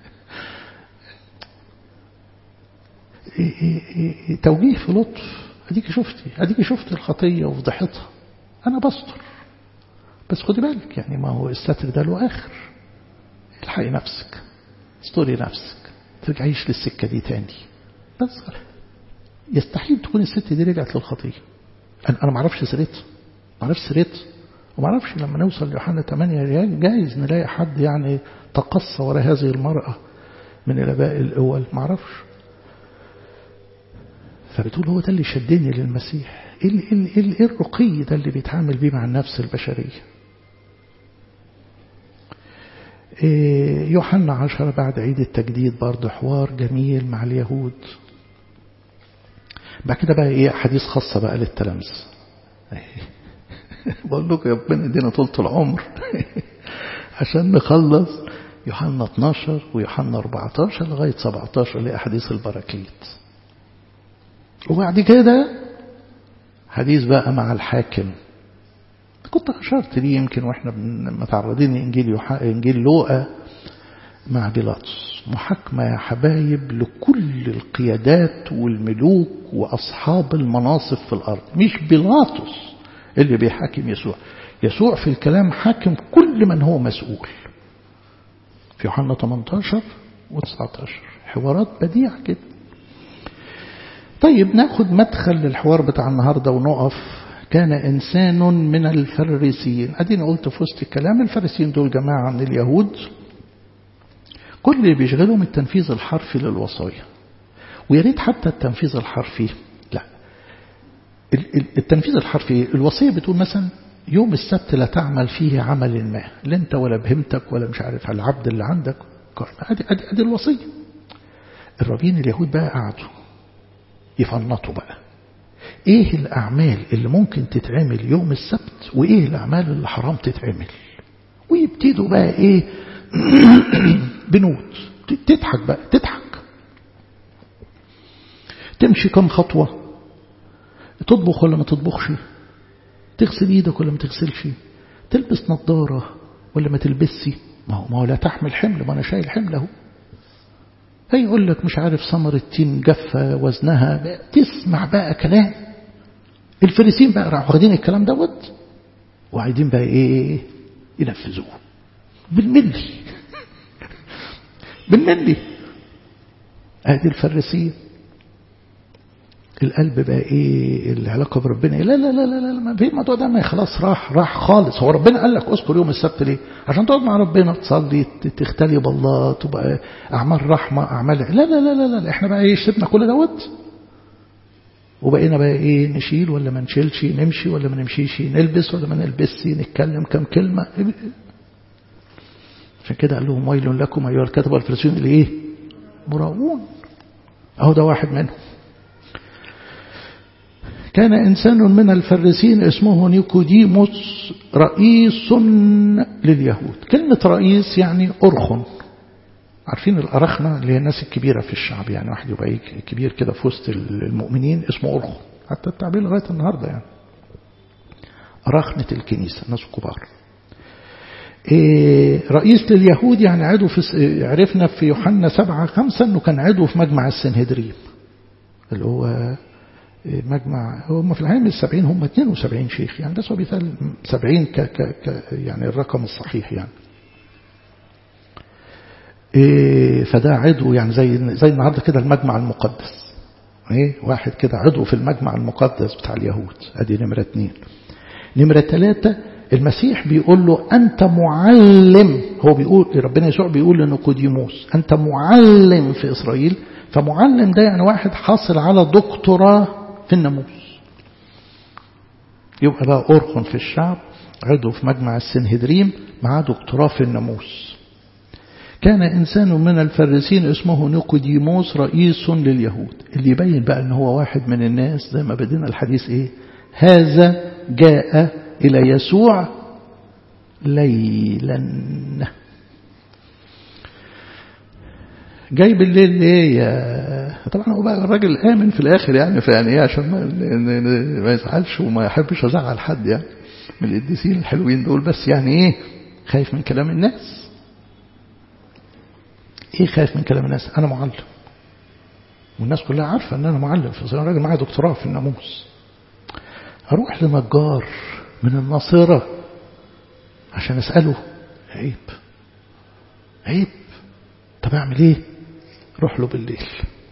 توجيه في لطف اديك شفتي اديك شفت الخطية وفضحتها انا بستر بس خدي بالك يعني ما هو الستر ده له اخر الحقي نفسك استوري نفسك ترجعيش للسكة دي تاني بس يستحيل تكون الست دي رجعت للخطية انا ما اعرفش سريتها ما اعرفش سريتها وما اعرفش لما نوصل ليوحنا 8 جايز نلاقي حد يعني تقصى وراء هذه المرأة من الاباء الاول ما اعرفش فبتقول هو ده اللي شدني للمسيح ايه ايه ايه الرقي ده اللي بيتعامل بيه مع النفس البشريه يوحنا عشرة بعد عيد التجديد برضه حوار جميل مع اليهود بعد كده بقى ايه حديث خاصة بقى للتلامذة بقول لكم يا ربنا يدينا طولة العمر عشان نخلص يوحنا 12 ويوحنا 14 لغاية 17 لأحاديث البراكليت وبعد كده حديث بقى مع الحاكم كنت أشرت ليه يمكن وإحنا متعرضين لإنجيل يوحنا إنجيل لوقا مع بيلاطس محاكمة يا حبايب لكل القيادات والملوك وأصحاب المناصب في الأرض مش بيلاطس اللي بيحاكم يسوع يسوع في الكلام حاكم كل من هو مسؤول في يوحنا 18 و19 حوارات بديعة كده طيب ناخد مدخل للحوار بتاع النهاردة ونقف كان إنسان من الفريسيين أديني قلت في وسط الكلام الفريسيين دول جماعة من اليهود كل اللي بيشغلهم التنفيذ الحرفي للوصايا ويا ريت حتى التنفيذ الحرفي لا التنفيذ الحرفي الوصية بتقول مثلا يوم السبت لا تعمل فيه عمل ما لا انت ولا بهمتك ولا مش عارف العبد اللي عندك ادي ادي ادي الوصية الرابين اليهود بقى قعدوا يفنطوا بقى ايه الاعمال اللي ممكن تتعمل يوم السبت وايه الاعمال اللي حرام تتعمل ويبتدوا بقى ايه بنود تضحك بقى تضحك تمشي كم خطوة تطبخ ولا ما تطبخش تغسل ايدك ولا ما تغسلش تلبس نظارة ولا ما تلبسي ما هو, ما هو لا تحمل حمل ما انا شايل حمل اهو هيقول لك مش عارف ثمرة تين جفة وزنها بقى تسمع بقى كلام الفريسين بقى راحوا واخدين الكلام دوت وعايزين بقى ايه ينفذوه بالملي بالملي ادي الفريسين القلب بقى ايه العلاقه بربنا لا لا لا لا لا ما في الموضوع ده ما خلاص راح راح خالص هو ربنا قال لك اذكر يوم السبت ليه عشان تقعد مع ربنا تصلي تختلي بالله تبقى اعمال رحمه اعمال لا لا لا لا, لا. احنا بقى ايه سيبنا كل دوت وبقينا بقى ايه نشيل ولا ما نشيلش نمشي ولا ما نمشيش نلبس ولا ما نلبسش نتكلم كم كلمه عشان كده قال لهم ويل لكم ايها الكتبه والفريسيون اللي ايه مراؤون اهو ده واحد منهم كان إنسان من الفريسين اسمه نيكوديموس رئيس لليهود كلمة رئيس يعني أرخن عارفين الأرخنة اللي هي الناس الكبيرة في الشعب يعني واحد يبقى كبير كده في وسط المؤمنين اسمه أرخن حتى التعبير لغاية النهاردة يعني أرخنة الكنيسة الناس الكبار إيه رئيس لليهود يعني عضو في عرفنا في يوحنا سبعة خمسة أنه كان عضو في مجمع السنهدريم اللي هو مجمع هم في الحقيقة من السبعين هم 72 شيخ يعني بس هو بيثال 70 ك ك ك يعني الرقم الصحيح يعني إيه فده عضو يعني زي زي النهارده كده المجمع المقدس ايه واحد كده عضو في المجمع المقدس بتاع اليهود ادي نمرة اثنين نمرة ثلاثة المسيح بيقول له أنت معلم هو بيقول ربنا يسوع بيقول لنيقوديموس أنت معلم في إسرائيل فمعلم ده يعني واحد حاصل على دكتوراه في الناموس يبقى بقى أرخن في الشعب عضو في مجمع السنهدريم معاه دكتوراه في الناموس كان إنسان من الفريسين اسمه نيقوديموس رئيس لليهود اللي يبين بقى أن هو واحد من الناس زي ما بدينا الحديث إيه هذا جاء إلى يسوع ليلا جاي بالليل ليه يا طبعا هو بقى الراجل آمن في الآخر يعني فيعني إيه عشان ما, ما يزعلش وما يحبش أزعل حد يعني من القديسين الحلوين دول بس يعني إيه خايف من كلام الناس إيه خايف من كلام الناس أنا معلم والناس كلها عارفة أن أنا معلم في راجل معايا دكتوراه في الناموس أروح لنجار من الناصرة عشان أسأله عيب عيب طب أعمل إيه روح له بالليل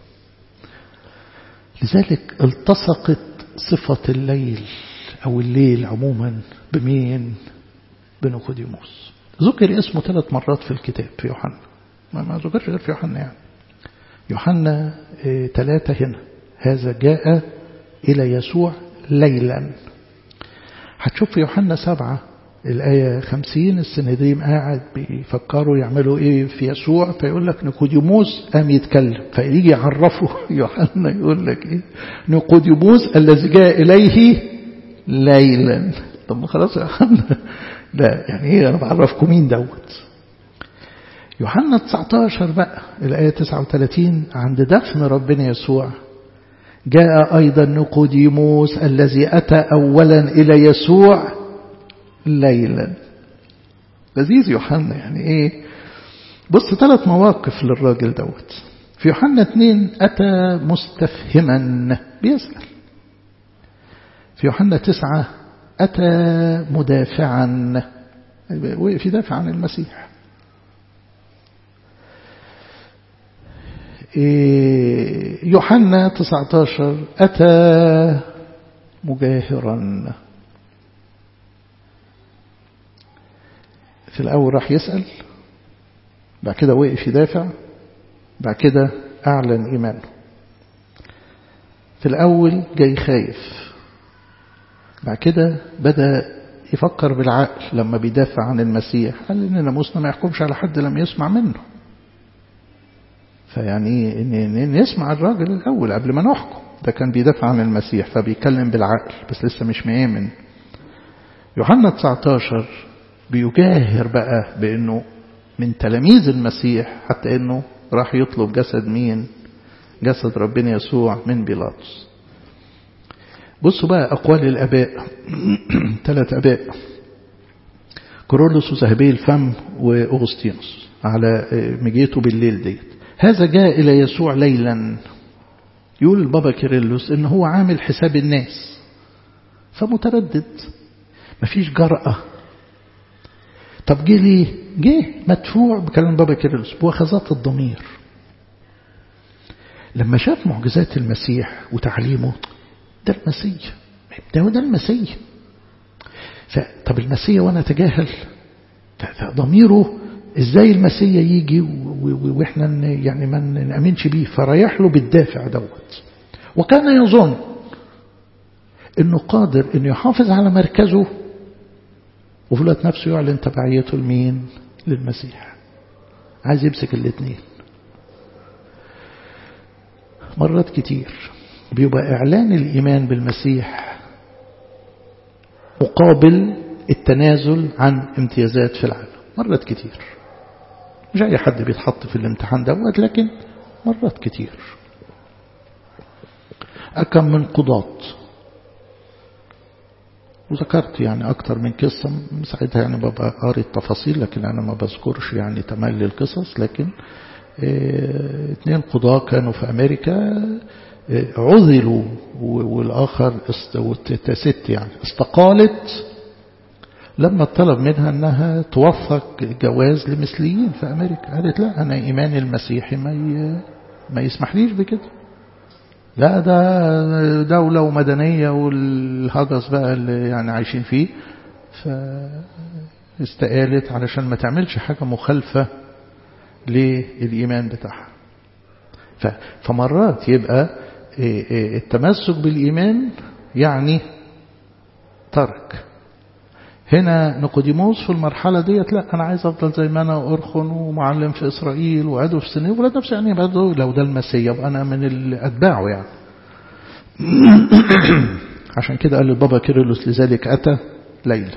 لذلك التصقت صفة الليل أو الليل عموما بمين بنيقوديموس ذكر اسمه ثلاث مرات في الكتاب في يوحنا ما, ما ذكرش غير في يوحنا يعني يوحنا اه ثلاثة هنا هذا جاء إلى يسوع ليلا هتشوف في يوحنا سبعة الآية خمسين السندريم قاعد بيفكروا يعملوا إيه في يسوع فيقول لك نيقوديموس قام يتكلم فيجي يعرفه يوحنا يقول لك إيه نيقوديموس الذي جاء إليه ليلا طب ما خلاص يا يوحنا لا يعني إيه أنا بعرفكم مين دوت يوحنا 19 بقى الآية 39 عند دفن ربنا يسوع جاء أيضا نيقوديموس الذي أتى أولا إلى يسوع ليلا لذيذ يوحنا يعني ايه بص ثلاث مواقف للراجل دوت في يوحنا اثنين أتى مستفهما بيسأل في يوحنا تسعة أتى مدافعا وقف يدافع عن المسيح يوحنا 19 أتى مجاهرا في الأول راح يسأل بعد كده وقف يدافع بعد كده أعلن إيمانه في الأول جاي خايف بعد كده بدأ يفكر بالعقل لما بيدافع عن المسيح قال إن ناموسنا ما يحكمش على حد لم يسمع منه فيعني إن نسمع الراجل الأول قبل ما نحكم ده كان بيدافع عن المسيح فبيتكلم بالعقل بس لسه مش مآمن يوحنا 19 بيجاهر بقى بأنه من تلاميذ المسيح حتى أنه راح يطلب جسد مين جسد ربنا يسوع من بيلاطس بصوا بقى أقوال الأباء ثلاث أباء كورولوس وذهبي الفم وأغسطينوس على مجيته بالليل ديت هذا جاء إلى يسوع ليلا يقول البابا كيرلس إن هو عامل حساب الناس فمتردد مفيش جرأة طب جه ليه؟ جه مدفوع بكلام بابا كيرلس بوخزات الضمير لما شاف معجزات المسيح وتعليمه ده المسيح ده ده المسيح طب المسيح وانا اتجاهل ضميره ازاي المسيح يجي واحنا يعني ما نامنش بيه فرايح له بالدافع دوت وكان يظن انه قادر انه يحافظ على مركزه وفي الوقت نفسه يعلن تبعيته لمين للمسيح عايز يمسك الاثنين مرات كتير بيبقى إعلان الإيمان بالمسيح مقابل التنازل عن امتيازات في العالم مرات كتير مش أي حد بيتحط في الامتحان دوت لكن مرات كتير أكم من قضاة وذكرت يعني أكتر من قصة ساعتها يعني ببقى قاري التفاصيل لكن أنا ما بذكرش يعني تملي القصص لكن اه اتنين قضاة كانوا في أمريكا اه عذلوا والآخر ست يعني استقالت لما طلب منها أنها توثق جواز لمثليين في أمريكا قالت لا أنا إيماني المسيحي ما ما يسمحليش بكده لا ده دولة ومدنية والهجس بقى اللي يعني عايشين فيه فاستقالت علشان ما تعملش حاجة مخالفة للإيمان بتاعها فمرات يبقى التمسك بالإيمان يعني ترك هنا نيقوديموس في المرحلة ديت لا أنا عايز أفضل زي ما أنا أرخن ومعلم في إسرائيل وعدو في سنين ولاد نفسي يعني برضه لو ده المسيح يبقى أنا من أتباعه يعني عشان كده قال البابا كيرلس لذلك أتى ليلا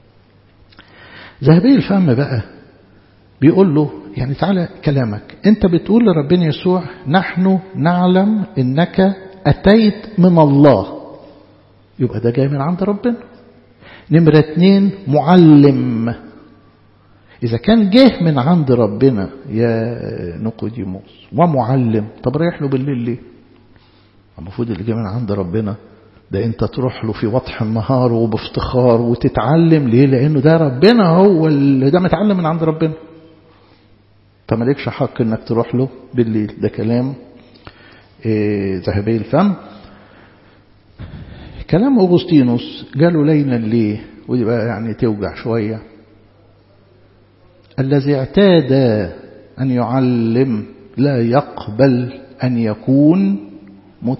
ذهبي الفم بقى بيقول له يعني تعالى كلامك انت بتقول لربنا يسوع نحن نعلم انك اتيت من الله يبقى ده جاي من عند ربنا نمرة اتنين معلم إذا كان جه من عند ربنا يا نقوديموس ومعلم طب رايح له بالليل ليه المفروض اللي جه من عند ربنا ده انت تروح له في وضح النهار وبافتخار وتتعلم ليه لانه ده ربنا هو اللي ده متعلم من عند ربنا فمالكش حق انك تروح له بالليل ده كلام إيه ذهبي الفم كلام أغسطينوس قالوا ليلا ليه ودي بقى يعني توجع شوية الذي اعتاد أن يعلم لا يقبل أن يكون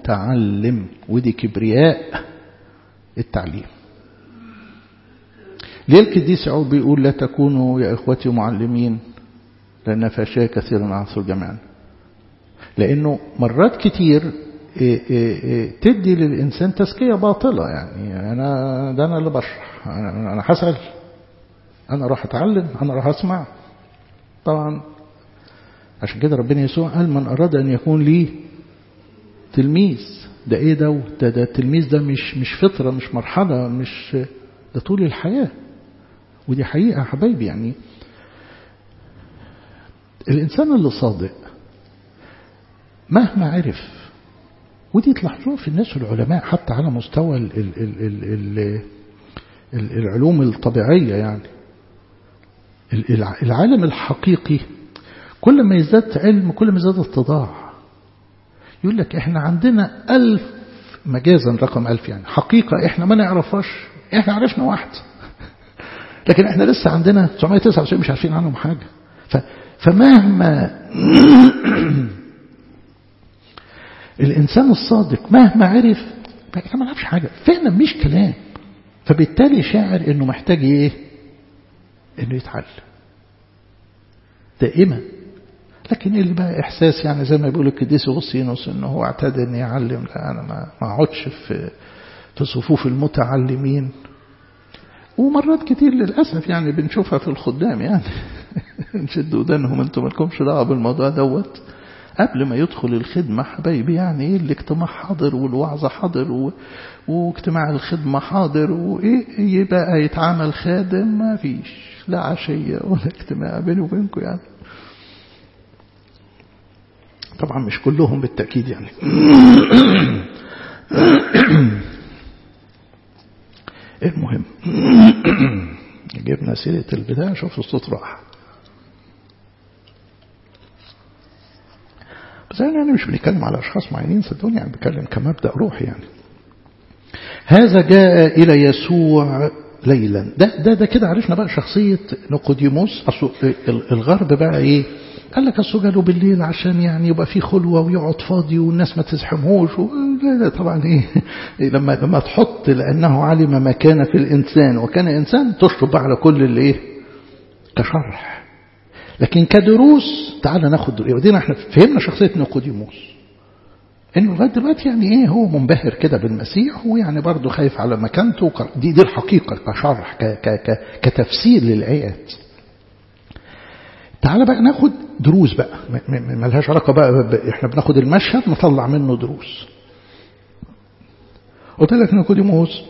متعلم ودي كبرياء التعليم ليه القديس يعقوب بيقول لا تكونوا يا إخوتي معلمين لأن فاشية كثيرا عصر جميعا لأنه مرات كتير إيه إيه إيه تدي للإنسان تزكية باطلة يعني أنا ده أنا اللي بشرح أنا, أنا هسأل أنا راح أتعلم أنا راح أسمع طبعا عشان كده ربنا يسوع قال من أراد أن يكون لي تلميذ ده إيه ده ده, ده التلميذ ده مش مش فطرة مش مرحلة مش ده طول الحياة ودي حقيقة يا حبايبي يعني الإنسان اللي صادق مهما عرف ودي تلاحظوها في الناس العلماء حتى على مستوى ال ال ال ال ال العلوم الطبيعية يعني العالم الحقيقي كل ما يزداد علم كل ما يزداد اتضاع يقول لك احنا عندنا ألف مجازا رقم ألف يعني حقيقة احنا ما نعرفهاش احنا عرفنا واحد لكن احنا لسه عندنا 999 مش عارفين عنهم حاجة فمهما الإنسان الصادق مهما عرف احنا ما نعرفش حاجة فعلا مش كلام فبالتالي شاعر انه محتاج ايه انه يتعلم دائما لكن اللي بقى احساس يعني زي ما بيقول القديس اغسطينوس انه هو اعتاد ان يعلم لا انا ما ما اقعدش في في صفوف المتعلمين ومرات كتير للاسف يعني بنشوفها في الخدام يعني نشد ودانهم انتم مالكمش دعوه بالموضوع دوت قبل ما يدخل الخدمة حبايبي يعني ايه الاجتماع حاضر والوعظة حاضر و... واجتماع الخدمة حاضر وايه يبقى يتعامل خادم ما فيش لا عشية ولا اجتماع بيني وبينكم يعني طبعا مش كلهم بالتأكيد يعني المهم جبنا سيرة البداية شوف الصوت راح بس أنا يعني مش بنتكلم على أشخاص معينين صدقوني يعني بتكلم كمبدأ روحي يعني هذا جاء إلى يسوع ليلا ده ده ده كده عرفنا بقى شخصية نيقوديموس أصل الغرب بقى إيه قال لك أصل جاله بالليل عشان يعني يبقى في خلوة ويقعد فاضي والناس ما تزحمهوش لا لا طبعا إيه لما لما تحط لأنه علم ما كان في الإنسان وكان إنسان تشرب بقى على كل اللي إيه كشرح لكن كدروس تعال ناخد ودينا احنا فهمنا شخصية نيقوديموس انه لغايه دلوقتي يعني ايه هو منبهر كده بالمسيح ويعني برضه خايف على مكانته دي دي الحقيقه كشرح ك ك ك كتفسير للايات تعال بقى ناخد دروس بقى ملهاش علاقه بقى احنا بناخد المشهد نطلع منه دروس قلت لك نيقوديموس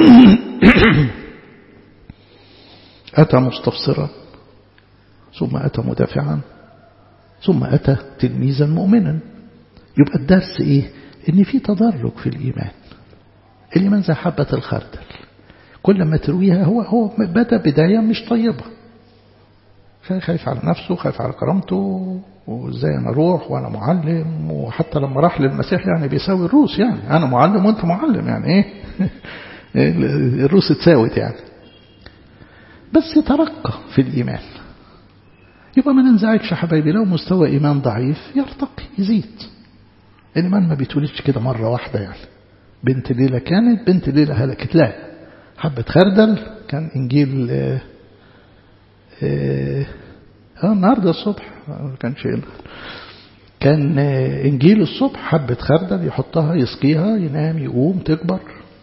اتى مستبصرا ثم اتى مدافعا ثم اتى تلميذا مؤمنا يبقى الدرس ايه ان في تدرج في الايمان الايمان زي حبه الخردل كل ما ترويها هو هو بدا بدايه مش طيبه خايف على نفسه خايف على كرامته وازاي انا اروح وانا معلم وحتى لما راح للمسيح يعني بيساوي الروس يعني انا معلم وانت معلم يعني ايه الروس اتساوت يعني بس يترقى في الايمان يبقى ما ننزعجش حبايبي لو مستوى ايمان ضعيف يرتقي يزيد الإيمان ما بيتولدش كده مرة واحدة يعني بنت ليلة كانت بنت ليلة هلكت لا حبة خردل كان إنجيل آه, آه, آه النهاردة الصبح ما كانش كان آه إنجيل الصبح حبة خردل يحطها يسقيها ينام يقوم تكبر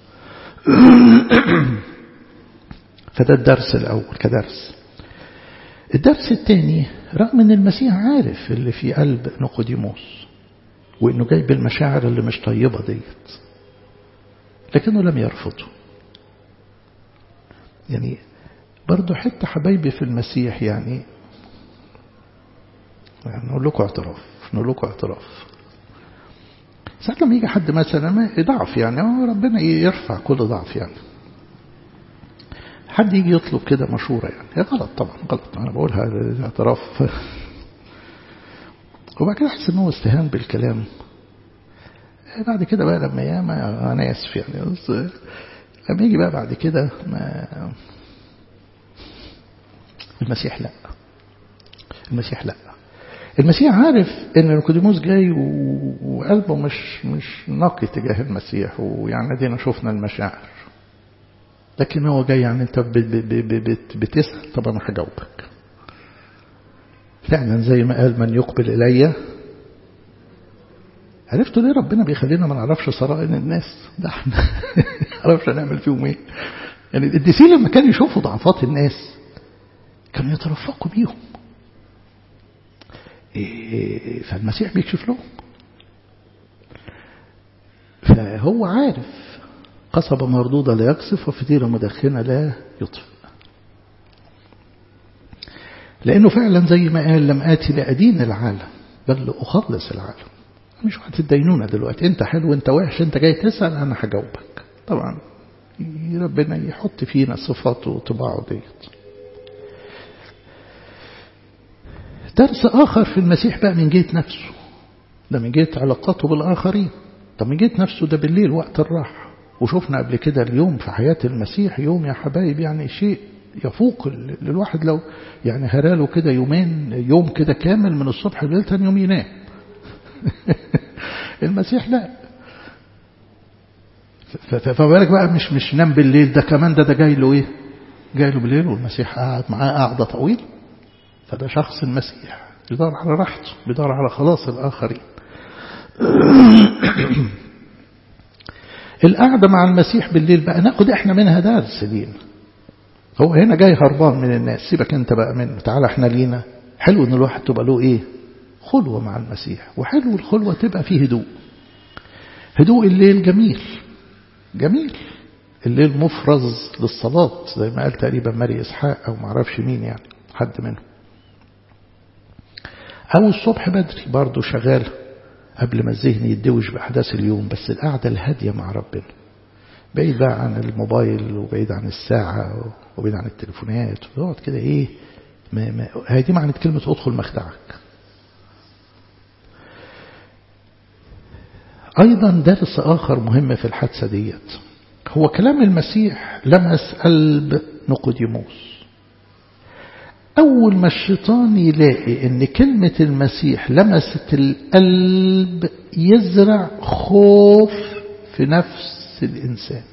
فده الدرس الأول كدرس الدرس الثاني رغم ان المسيح عارف اللي في قلب نقوديموس وانه جاي بالمشاعر اللي مش طيبه ديت لكنه لم يرفضه يعني برضه حتى حبايبي في المسيح يعني يعني نقول لكم اعتراف نقول لكم اعتراف ساعات لما يجي حد مثلا ضعف يعني ربنا يرفع كل ضعف يعني حد يجي يطلب كده مشورة يعني هي غلط طبعا غلط أنا بقولها اعتراف وبعد كده أحس إن هو استهان بالكلام بعد كده بقى لما ياما أنا آسف يعني بس لما يجي بقى بعد كده ما المسيح لا المسيح لا المسيح عارف ان نيقوديموس جاي وقلبه مش مش نقي تجاه المسيح ويعني دينا شفنا المشاعر لكن هو جاي يعني انت بتسأل طب انا هجاوبك فعلا زي ما قال من يقبل إلي عرفتوا ليه ربنا بيخلينا ما نعرفش سرائر الناس ده احنا ما نعرفش نعمل فيهم ايه يعني القديسين لما كانوا يشوفوا ضعفات الناس كانوا يترفقوا بيهم إيه فالمسيح بيكشف لهم فهو عارف قصبة مردودة لا يقصف وفتيلة مدخنة لا يطفئ لأنه فعلا زي ما قال لم آتي لأدين العالم بل لأخلص العالم مش وقت الدينونة دلوقتي انت حلو انت وحش انت جاي تسأل انا هجاوبك طبعا ربنا يحط فينا صفاته وطباعه ديت درس آخر في المسيح بقى من جهة نفسه ده من جهة علاقاته بالآخرين طب من جهة نفسه ده بالليل وقت الراحة وشفنا قبل كده اليوم في حياة المسيح يوم يا حبايب يعني شيء يفوق للواحد لو يعني هراله كده يومين يوم كده كامل من الصبح لليل تاني يوم ينام المسيح لا فبالك بقى مش مش نام بالليل ده كمان ده ده جاي له ايه جاي له بالليل والمسيح قاعد معاه قعده طويل فده شخص المسيح بيدور على راحته بيدور على خلاص الآخرين القعدة مع المسيح بالليل بقى ناخد احنا منها درس لينا هو هنا جاي هربان من الناس سيبك انت بقى منه تعالى احنا لينا حلو ان الواحد تبقى له ايه خلوة مع المسيح وحلو الخلوة تبقى فيه هدوء هدوء الليل جميل جميل الليل مفرز للصلاة زي ما قال تقريبا ماري إسحاق أو معرفش مين يعني حد منهم أو الصبح بدري برضه شغال قبل ما الذهن يدوش بأحداث اليوم بس القعدة الهادية مع ربنا بعيد بقى عن الموبايل وبعيد عن الساعة وبعيد عن التليفونات وتقعد كده ايه ما ما هي دي معنى كلمة ادخل مخدعك أيضا درس آخر مهم في الحادثة ديت هو كلام المسيح لمس قلب نقوديموس أول ما الشيطان يلاقي أن كلمة المسيح لمست القلب يزرع خوف في نفس الإنسان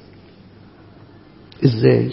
إزاي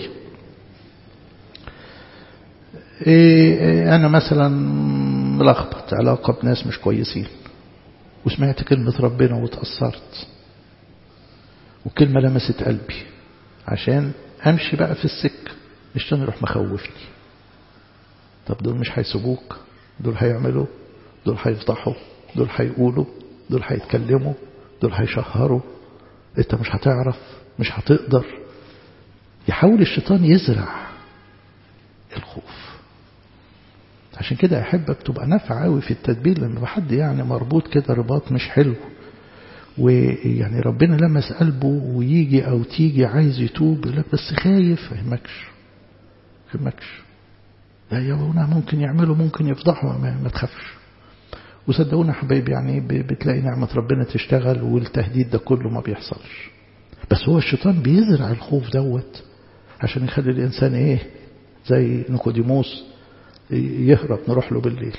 إيه أنا مثلا ملخبط علاقة بناس مش كويسين وسمعت كلمة ربنا وتأثرت وكلمة لمست قلبي عشان أمشي بقى في السكة الشيطان يروح مخوفني طب دول مش هيسيبوك دول هيعملوا دول هيفضحوا دول هيقولوا دول هيتكلموا دول هيشهروا انت مش هتعرف مش هتقدر يحاول الشيطان يزرع الخوف عشان كده أحبك تبقى نافع قوي في التدبير لما حد يعني مربوط كده رباط مش حلو ويعني ربنا لمس قلبه ويجي أو تيجي عايز يتوب يقول لك بس خايف فهمكش فهمكش لا يا ابونا ممكن يعملوا ممكن يفضحوا ما, ما تخافش وصدقونا حبايبي يعني بتلاقي نعمة ربنا تشتغل والتهديد ده كله ما بيحصلش بس هو الشيطان بيزرع الخوف دوت عشان يخلي الإنسان إيه زي نيكوديموس يهرب نروح له بالليل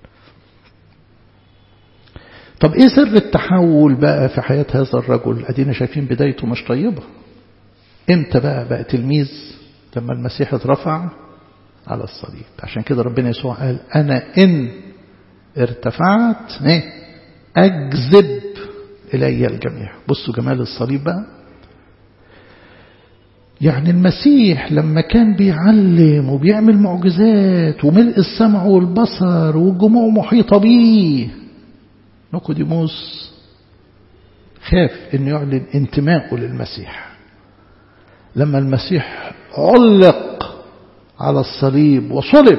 طب ايه سر التحول بقى في حياة هذا الرجل ادينا شايفين بدايته مش طيبة امتى بقى بقى تلميذ لما المسيح اترفع على الصليب عشان كده ربنا يسوع قال انا ان ارتفعت ايه اجذب الي الجميع بصوا جمال الصليب بقى يعني المسيح لما كان بيعلم وبيعمل معجزات وملء السمع والبصر والجموع محيطة بيه نيكوديموس خاف انه يعلن انتمائه للمسيح لما المسيح علق على الصليب وصلب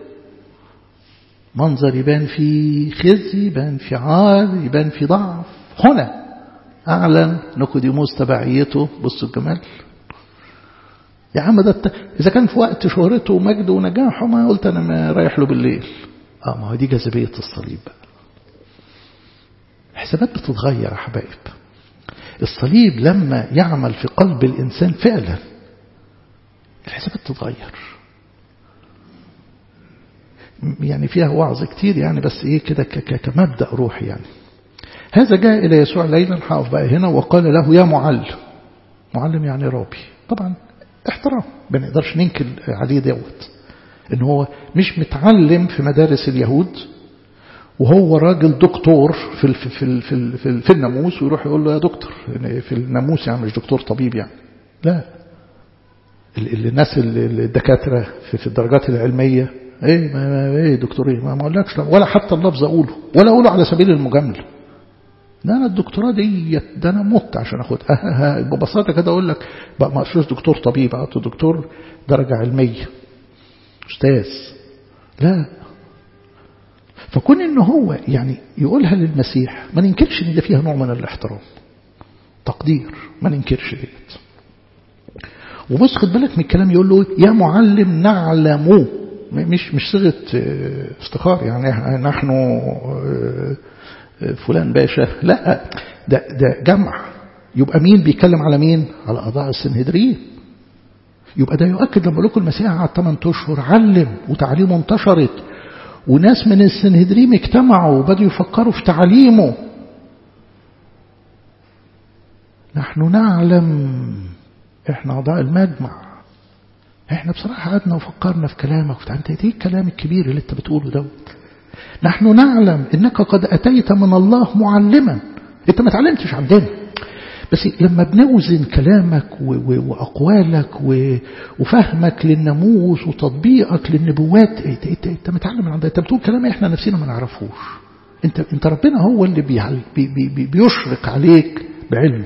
منظر يبان في خزي يبان في عار يبان في ضعف هنا أعلن نيكوديموس تبعيته بصوا الجمال يا عم ده إذا كان في وقت شهرته ومجده ونجاحه ما قلت أنا ما رايح له بالليل آه ما هو دي جاذبية الصليب بقى الحسابات بتتغير يا حبايب الصليب لما يعمل في قلب الإنسان فعلا الحسابات تتغير يعني فيها وعظ كتير يعني بس ايه كده كمبدأ روحي يعني هذا جاء إلى يسوع ليلا حقف بقى هنا وقال له يا معلم معلم يعني رابي طبعا احترام ما نقدرش ننكر عليه دوت ان هو مش متعلم في مدارس اليهود وهو راجل دكتور في ال في ال في ال في, ال في الناموس ويروح يقول له يا دكتور في الناموس يعني مش دكتور طبيب يعني لا الناس الدكاتره في, في الدرجات العلميه ايه ما, ما ايه دكتور ايه ما اقولكش ولا حتى اللفظ اقوله ولا اقوله على سبيل المجامله ده انا الدكتوراه دي ده انا مت عشان اخدها ببساطه كده اقول لك ما اقصدش دكتور طبيب اقصد دكتور درجه علميه استاذ لا فكون ان هو يعني يقولها للمسيح ما ننكرش ان ده فيها نوع من الاحترام تقدير ما ننكرش ديت وبص خد بالك من الكلام يقول له يا معلم نعلم مش مش صيغه افتخار يعني نحن فلان باشا لا ده ده جمع يبقى مين بيتكلم على مين على اعضاء السنهدرين يبقى ده يؤكد لما لكم المسيح قعد 8 اشهر علم وتعليمه انتشرت وناس من السنهدريم اجتمعوا وبدأوا يفكروا في تعليمه نحن نعلم احنا اعضاء المجمع احنا بصراحة قعدنا وفكرنا في كلامك انت ايه الكلام الكبير اللي انت بتقوله دوت نحن نعلم انك قد اتيت من الله معلما انت ما تعلمتش عندنا بس لما بنوزن كلامك وأقوالك وفهمك للناموس وتطبيقك للنبوات انت, انت, انت متعلم من عندك انت بتقول كلام احنا نفسنا ما نعرفوش انت, انت ربنا هو اللي بي بي بي بيشرق عليك بعلمه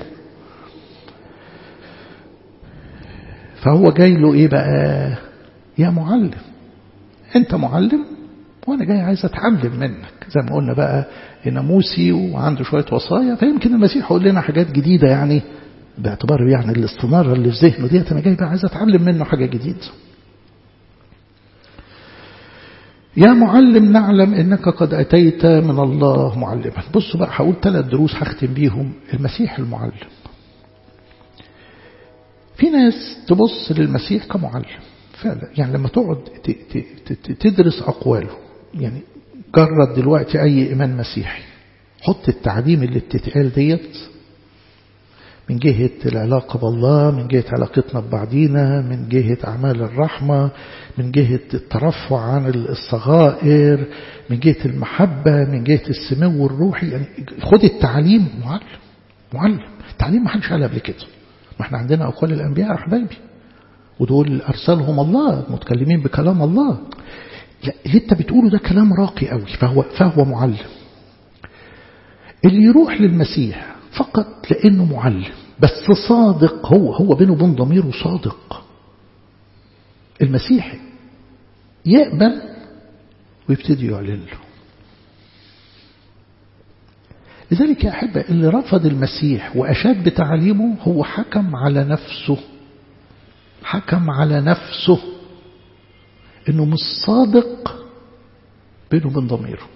فهو جاي له ايه بقى يا معلم انت معلم وانا جاي عايز اتعلم منك زي ما قلنا بقى ناموسي وعنده شوية وصايا فيمكن المسيح يقول لنا حاجات جديدة يعني باعتبار يعني الاستنارة اللي في ذهنه ديت أنا جاي بقى عايز أتعلم منه حاجة جديدة يا معلم نعلم إنك قد أتيت من الله معلما بصوا بقى هقول ثلاث دروس هختم بيهم المسيح المعلم في ناس تبص للمسيح كمعلم فعلا يعني لما تقعد تدرس أقواله يعني جرد دلوقتي أي إيمان مسيحي حط التعليم اللي بتتقال ديت من جهة العلاقة بالله من جهة علاقتنا ببعضينا من جهة أعمال الرحمة من جهة الترفع عن الصغائر من جهة المحبة من جهة السمو الروحي يعني خد التعليم معلم معلم التعليم ما حدش قال قبل كده ما احنا عندنا أقوال الأنبياء يا حبايبي ودول أرسلهم الله متكلمين بكلام الله لا اللي انت بتقوله ده كلام راقي قوي فهو, فهو معلم اللي يروح للمسيح فقط لأنه معلم بس صادق هو هو بينه وبين ضميره صادق المسيح يقبل ويبتدي يعلن له لذلك يا أحبة اللي رفض المسيح وأشاد بتعليمه هو حكم على نفسه حكم على نفسه انه مش صادق بينه وبين ضميره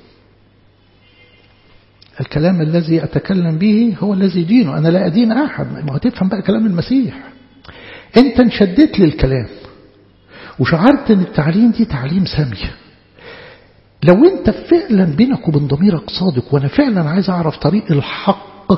الكلام الذي أتكلم به هو الذي دينه أنا لا أدين أحد ما هتفهم بقى كلام المسيح أنت انشدت للكلام وشعرت أن التعليم دي تعليم سامية لو أنت فعلا بينك وبين ضميرك صادق وأنا فعلا عايز أعرف طريق الحق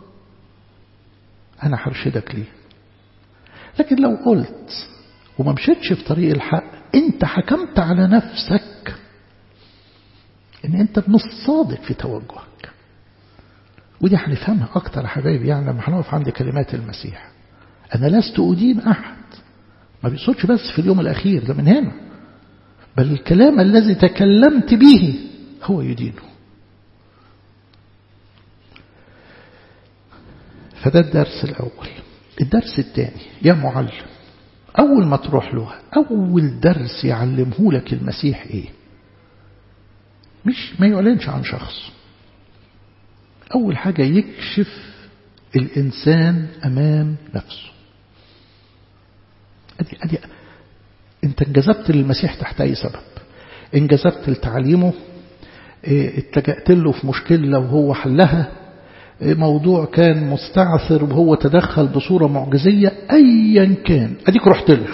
أنا هرشدك ليه لكن لو قلت وما مشيتش في طريق الحق أنت حكمت على نفسك أن أنت مش صادق في توجهك ودي هنفهمها أكتر يا حبايبي يعني لما هنقف عند كلمات المسيح أنا لست أدين أحد ما بيقصدش بس في اليوم الأخير ده من هنا بل الكلام الذي تكلمت به هو يدينه فده الدرس الأول الدرس الثاني يا معلم أول ما تروح له أول درس يعلمه لك المسيح إيه مش ما يعلنش عن شخص أول حاجة يكشف الإنسان أمام نفسه أدي أدي أنت انجذبت للمسيح تحت أي سبب انجذبت لتعليمه اتلجأت له في مشكلة وهو حلها موضوع كان مستعثر وهو تدخل بصورة معجزية أيا كان أديك رحت له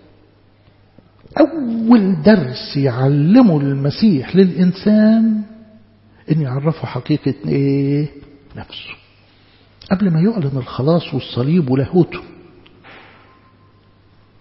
أول درس يعلمه المسيح للإنسان أن يعرفه حقيقة إيه نفسه قبل ما يعلن الخلاص والصليب ولاهوته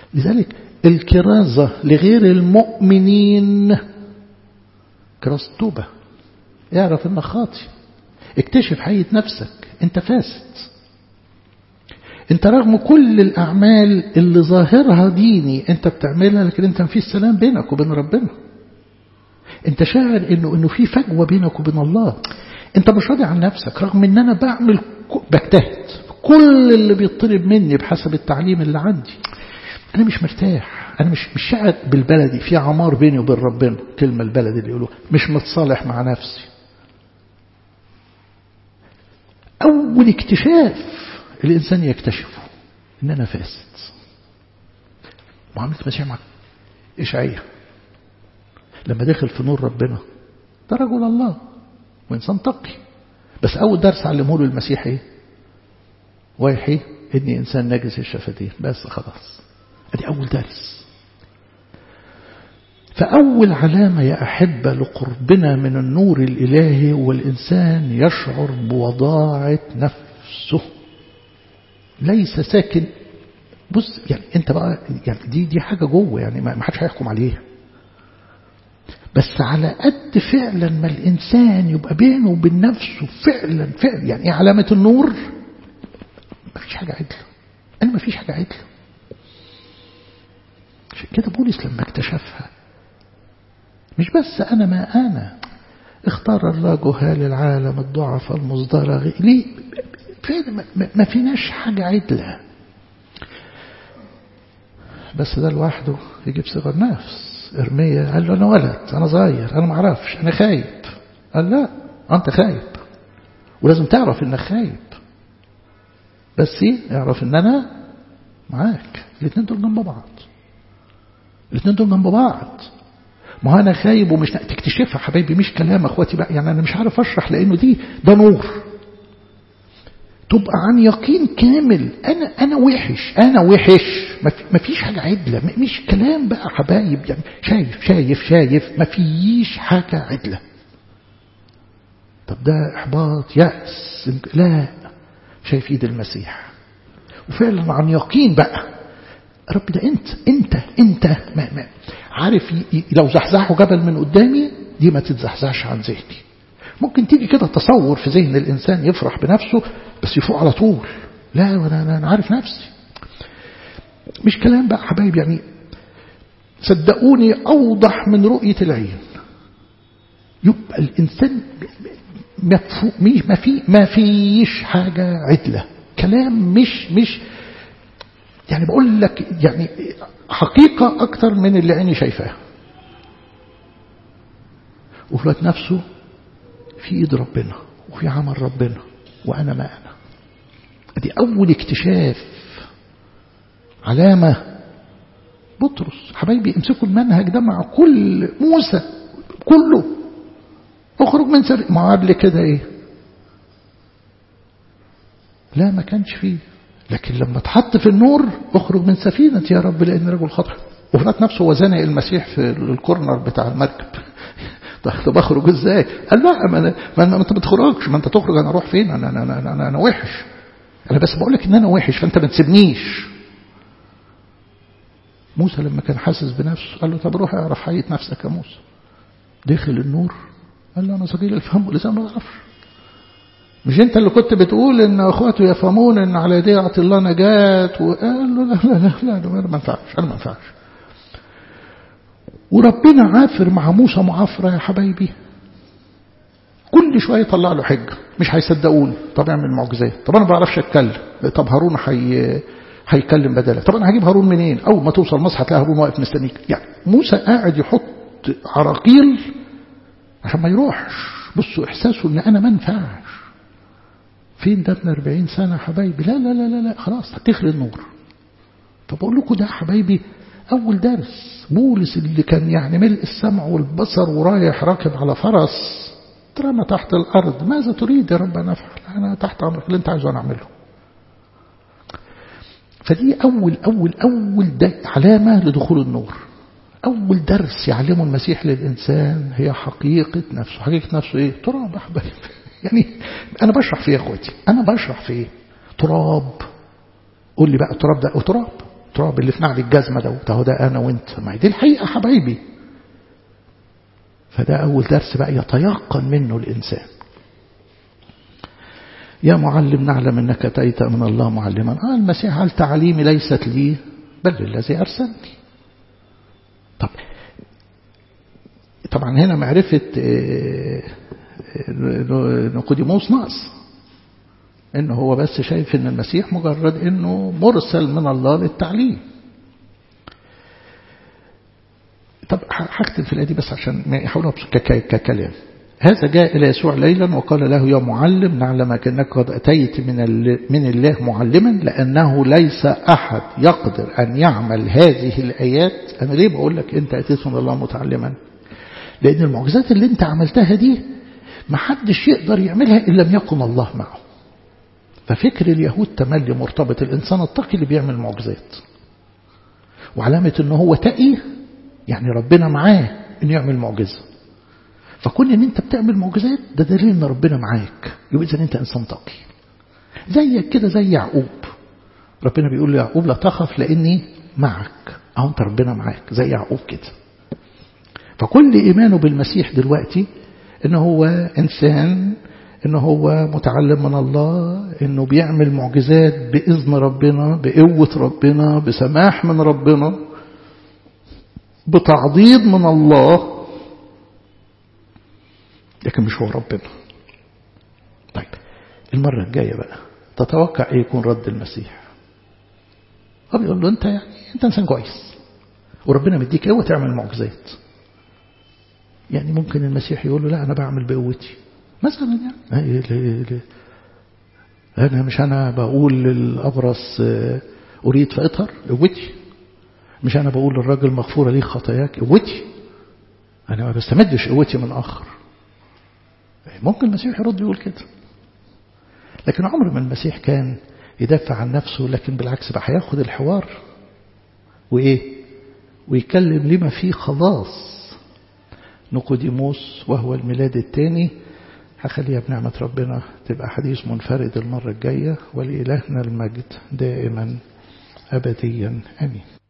لذلك الكرازة لغير المؤمنين كرازة توبة اعرف انك خاطي اكتشف حقيقة نفسك انت فاسد انت رغم كل الاعمال اللي ظاهرها ديني انت بتعملها لكن انت مفيش سلام بينك وبين ربنا انت شاعر انه انه في فجوه بينك وبين الله انت مش راضي عن نفسك رغم ان انا بعمل بجتهد كل اللي بيطلب مني بحسب التعليم اللي عندي انا مش مرتاح انا مش مش شاعر بالبلدي في عمار بيني وبين ربنا كلمه البلدي اللي يقولوها مش متصالح مع نفسي اول اكتشاف الانسان يكتشفه ان انا فاسد معامله المسيح مع اشعياء لما دخل في نور ربنا ده رجل الله وإنسان تقي بس أول درس علمه له المسيح إيه ويحي إني إنسان نجس الشفتين بس خلاص أدي أول درس فأول علامة يا أحبة لقربنا من النور الإلهي والإنسان يشعر بوضاعة نفسه ليس ساكن بص يعني انت بقى يعني دي دي حاجه جوه يعني ما حدش هيحكم عليها بس على قد فعلا ما الإنسان يبقى بينه وبين نفسه فعلا فعلا يعني ايه علامة النور ما فيش حاجة عدلة أنا ما فيش حاجة عدلة عشان كده بولس لما اكتشفها مش بس أنا ما أنا اختار الله جهال العالم الضعف المصدرة ليه فعلا ما فيناش حاجة عدلة بس ده لوحده يجيب صغر نفس إرميا قال له أنا ولد أنا صغير أنا ما أعرفش أنا خايب قال لا أنت خايب ولازم تعرف إنك خايب بس إيه اعرف إن أنا معاك الاثنين دول جنب بعض الاثنين دول جنب بعض ما هو أنا خايب ومش تكتشفها حبايبي مش كلام أخواتي بقى يعني أنا مش عارف أشرح لأنه دي ده نور تبقى عن يقين كامل أنا أنا وحش أنا وحش ما فيش حاجة عدلة مش كلام بقى حبايب يعني شايف شايف شايف ما فيش حاجة عدلة طب ده إحباط يأس لا شايف إيد المسيح وفعلا عن يقين بقى رب ده أنت أنت أنت ما ما عارف لو زحزحوا جبل من قدامي دي ما تتزحزحش عن ذهني ممكن تيجي كده تصور في ذهن الإنسان يفرح بنفسه بس يفوق على طول لا أنا, أنا عارف نفسي مش كلام بقى حبايب يعني صدقوني أوضح من رؤية العين يبقى الإنسان ما في ما فيش حاجة عدلة كلام مش مش يعني بقول لك يعني حقيقة أكتر من اللي عيني شايفاها وفي الوقت نفسه في ايد ربنا وفي عمل ربنا وانا ما انا دي اول اكتشاف علامة بطرس حبايبي امسكوا المنهج ده مع كل موسى كله اخرج من سر ما قبل كده ايه لا ما كانش فيه لكن لما اتحط في النور اخرج من سفينة يا رب لان رجل خطر وفي نفسه هو زنق المسيح في الكورنر بتاع المركب طب اخرج ازاي قال لا ما, أنا ما انت ما تخرجش ما انت تخرج انا اروح فين انا انا انا, أنا, أنا وحش انا بس بقول لك ان انا وحش فانت ما تسيبنيش موسى لما كان حاسس بنفسه قال له طب روح اعرف حقيقة نفسك يا موسى دخل النور قال له انا صغير الفهم ولسه ما اعرفش مش انت اللي كنت بتقول ان اخواته يفهمون ان على يديه يعطي الله نجاة وقال له لا لا لا لا, لا ما ينفعش انا ما ينفعش وربنا عافر مع موسى معافرة يا حبايبي كل شوية يطلع له حجة مش هيصدقوني طب اعمل معجزات طب انا ما بعرفش اتكلم طب هارون حي... هيكلم بداله طب انا هجيب هارون منين اول ما توصل مصر هتلاقي هارون واقف مستنيك يعني موسى قاعد يحط عراقيل عشان ما يروحش بصوا احساسه ان انا ما ينفعش فين ده ابن 40 سنة يا حبايبي لا لا لا لا, لا خلاص هتخلي النور طب اقول لكم ده يا حبايبي اول درس بولس اللي كان يعني ملء السمع والبصر ورايح راكب على فرس ترمى تحت الارض ماذا تريد يا رب انا افعل انا تحت امرك اللي انت عايزه انا اعمله فدي اول اول اول ده علامه لدخول النور اول درس يعلمه المسيح للانسان هي حقيقه نفسه حقيقه نفسه ايه تراب يا حبايبي يعني انا بشرح في ايه يا اخواتي انا بشرح في ايه تراب قول لي بقى التراب ده تراب التراب اللي في نعل الجزمة دوت اهو ده أنا وأنت ما دي الحقيقة حبايبي فده أول درس بقى يتيقن منه الإنسان يا معلم نعلم أنك أتيت من الله معلما آه المسيح قال تعليمي ليست لي بل للذي أرسلني طب طبعا هنا معرفة نقوديموس ناقص انه هو بس شايف ان المسيح مجرد انه مرسل من الله للتعليم طب هكتب في الآية دي بس عشان ما يحاولوا ككلام هذا جاء إلى يسوع ليلا وقال له يا معلم نعلمك أنك قد أتيت من من الله معلما لأنه ليس أحد يقدر أن يعمل هذه الآيات أنا ليه بقول لك أنت أتيت من الله متعلما لأن المعجزات اللي أنت عملتها دي ما حدش يقدر يعملها إن لم يكن الله معه ففكر اليهود تملي مرتبط الإنسان التقي اللي بيعمل معجزات وعلامة أنه هو تقي يعني ربنا معاه أن يعمل معجزة فكون أن أنت بتعمل معجزات ده دليل أن ربنا معاك يبقى إذا أنت إنسان تقي زيك كده زي يعقوب ربنا بيقول له يعقوب لا تخف لأني معك أهو أنت ربنا معاك زي يعقوب كده فكل إيمانه بالمسيح دلوقتي أنه هو إنسان انه هو متعلم من الله انه بيعمل معجزات باذن ربنا بقوه ربنا بسماح من ربنا بتعضيد من الله لكن مش هو ربنا طيب المره الجايه بقى تتوقع ايه يكون رد المسيح هو بيقول له انت يعني انت انسان كويس وربنا مديك قوه تعمل معجزات يعني ممكن المسيح يقول له لا انا بعمل بقوتي مثلا يعني ليه ليه أنا مش أنا بقول للأبرص أريد فأطهر قوتي مش أنا بقول للراجل مغفورة ليه خطاياك قوتي أنا ما بستمدش قوتي من آخر ممكن المسيح يرد يقول كده لكن عمر ما المسيح كان يدافع عن نفسه لكن بالعكس بقى هياخد الحوار وإيه ويتكلم لما فيه خلاص نقوديموس وهو الميلاد الثاني هخليها بنعمة ربنا تبقى حديث منفرد المرة الجاية ولإلهنا المجد دائما أبديا أمين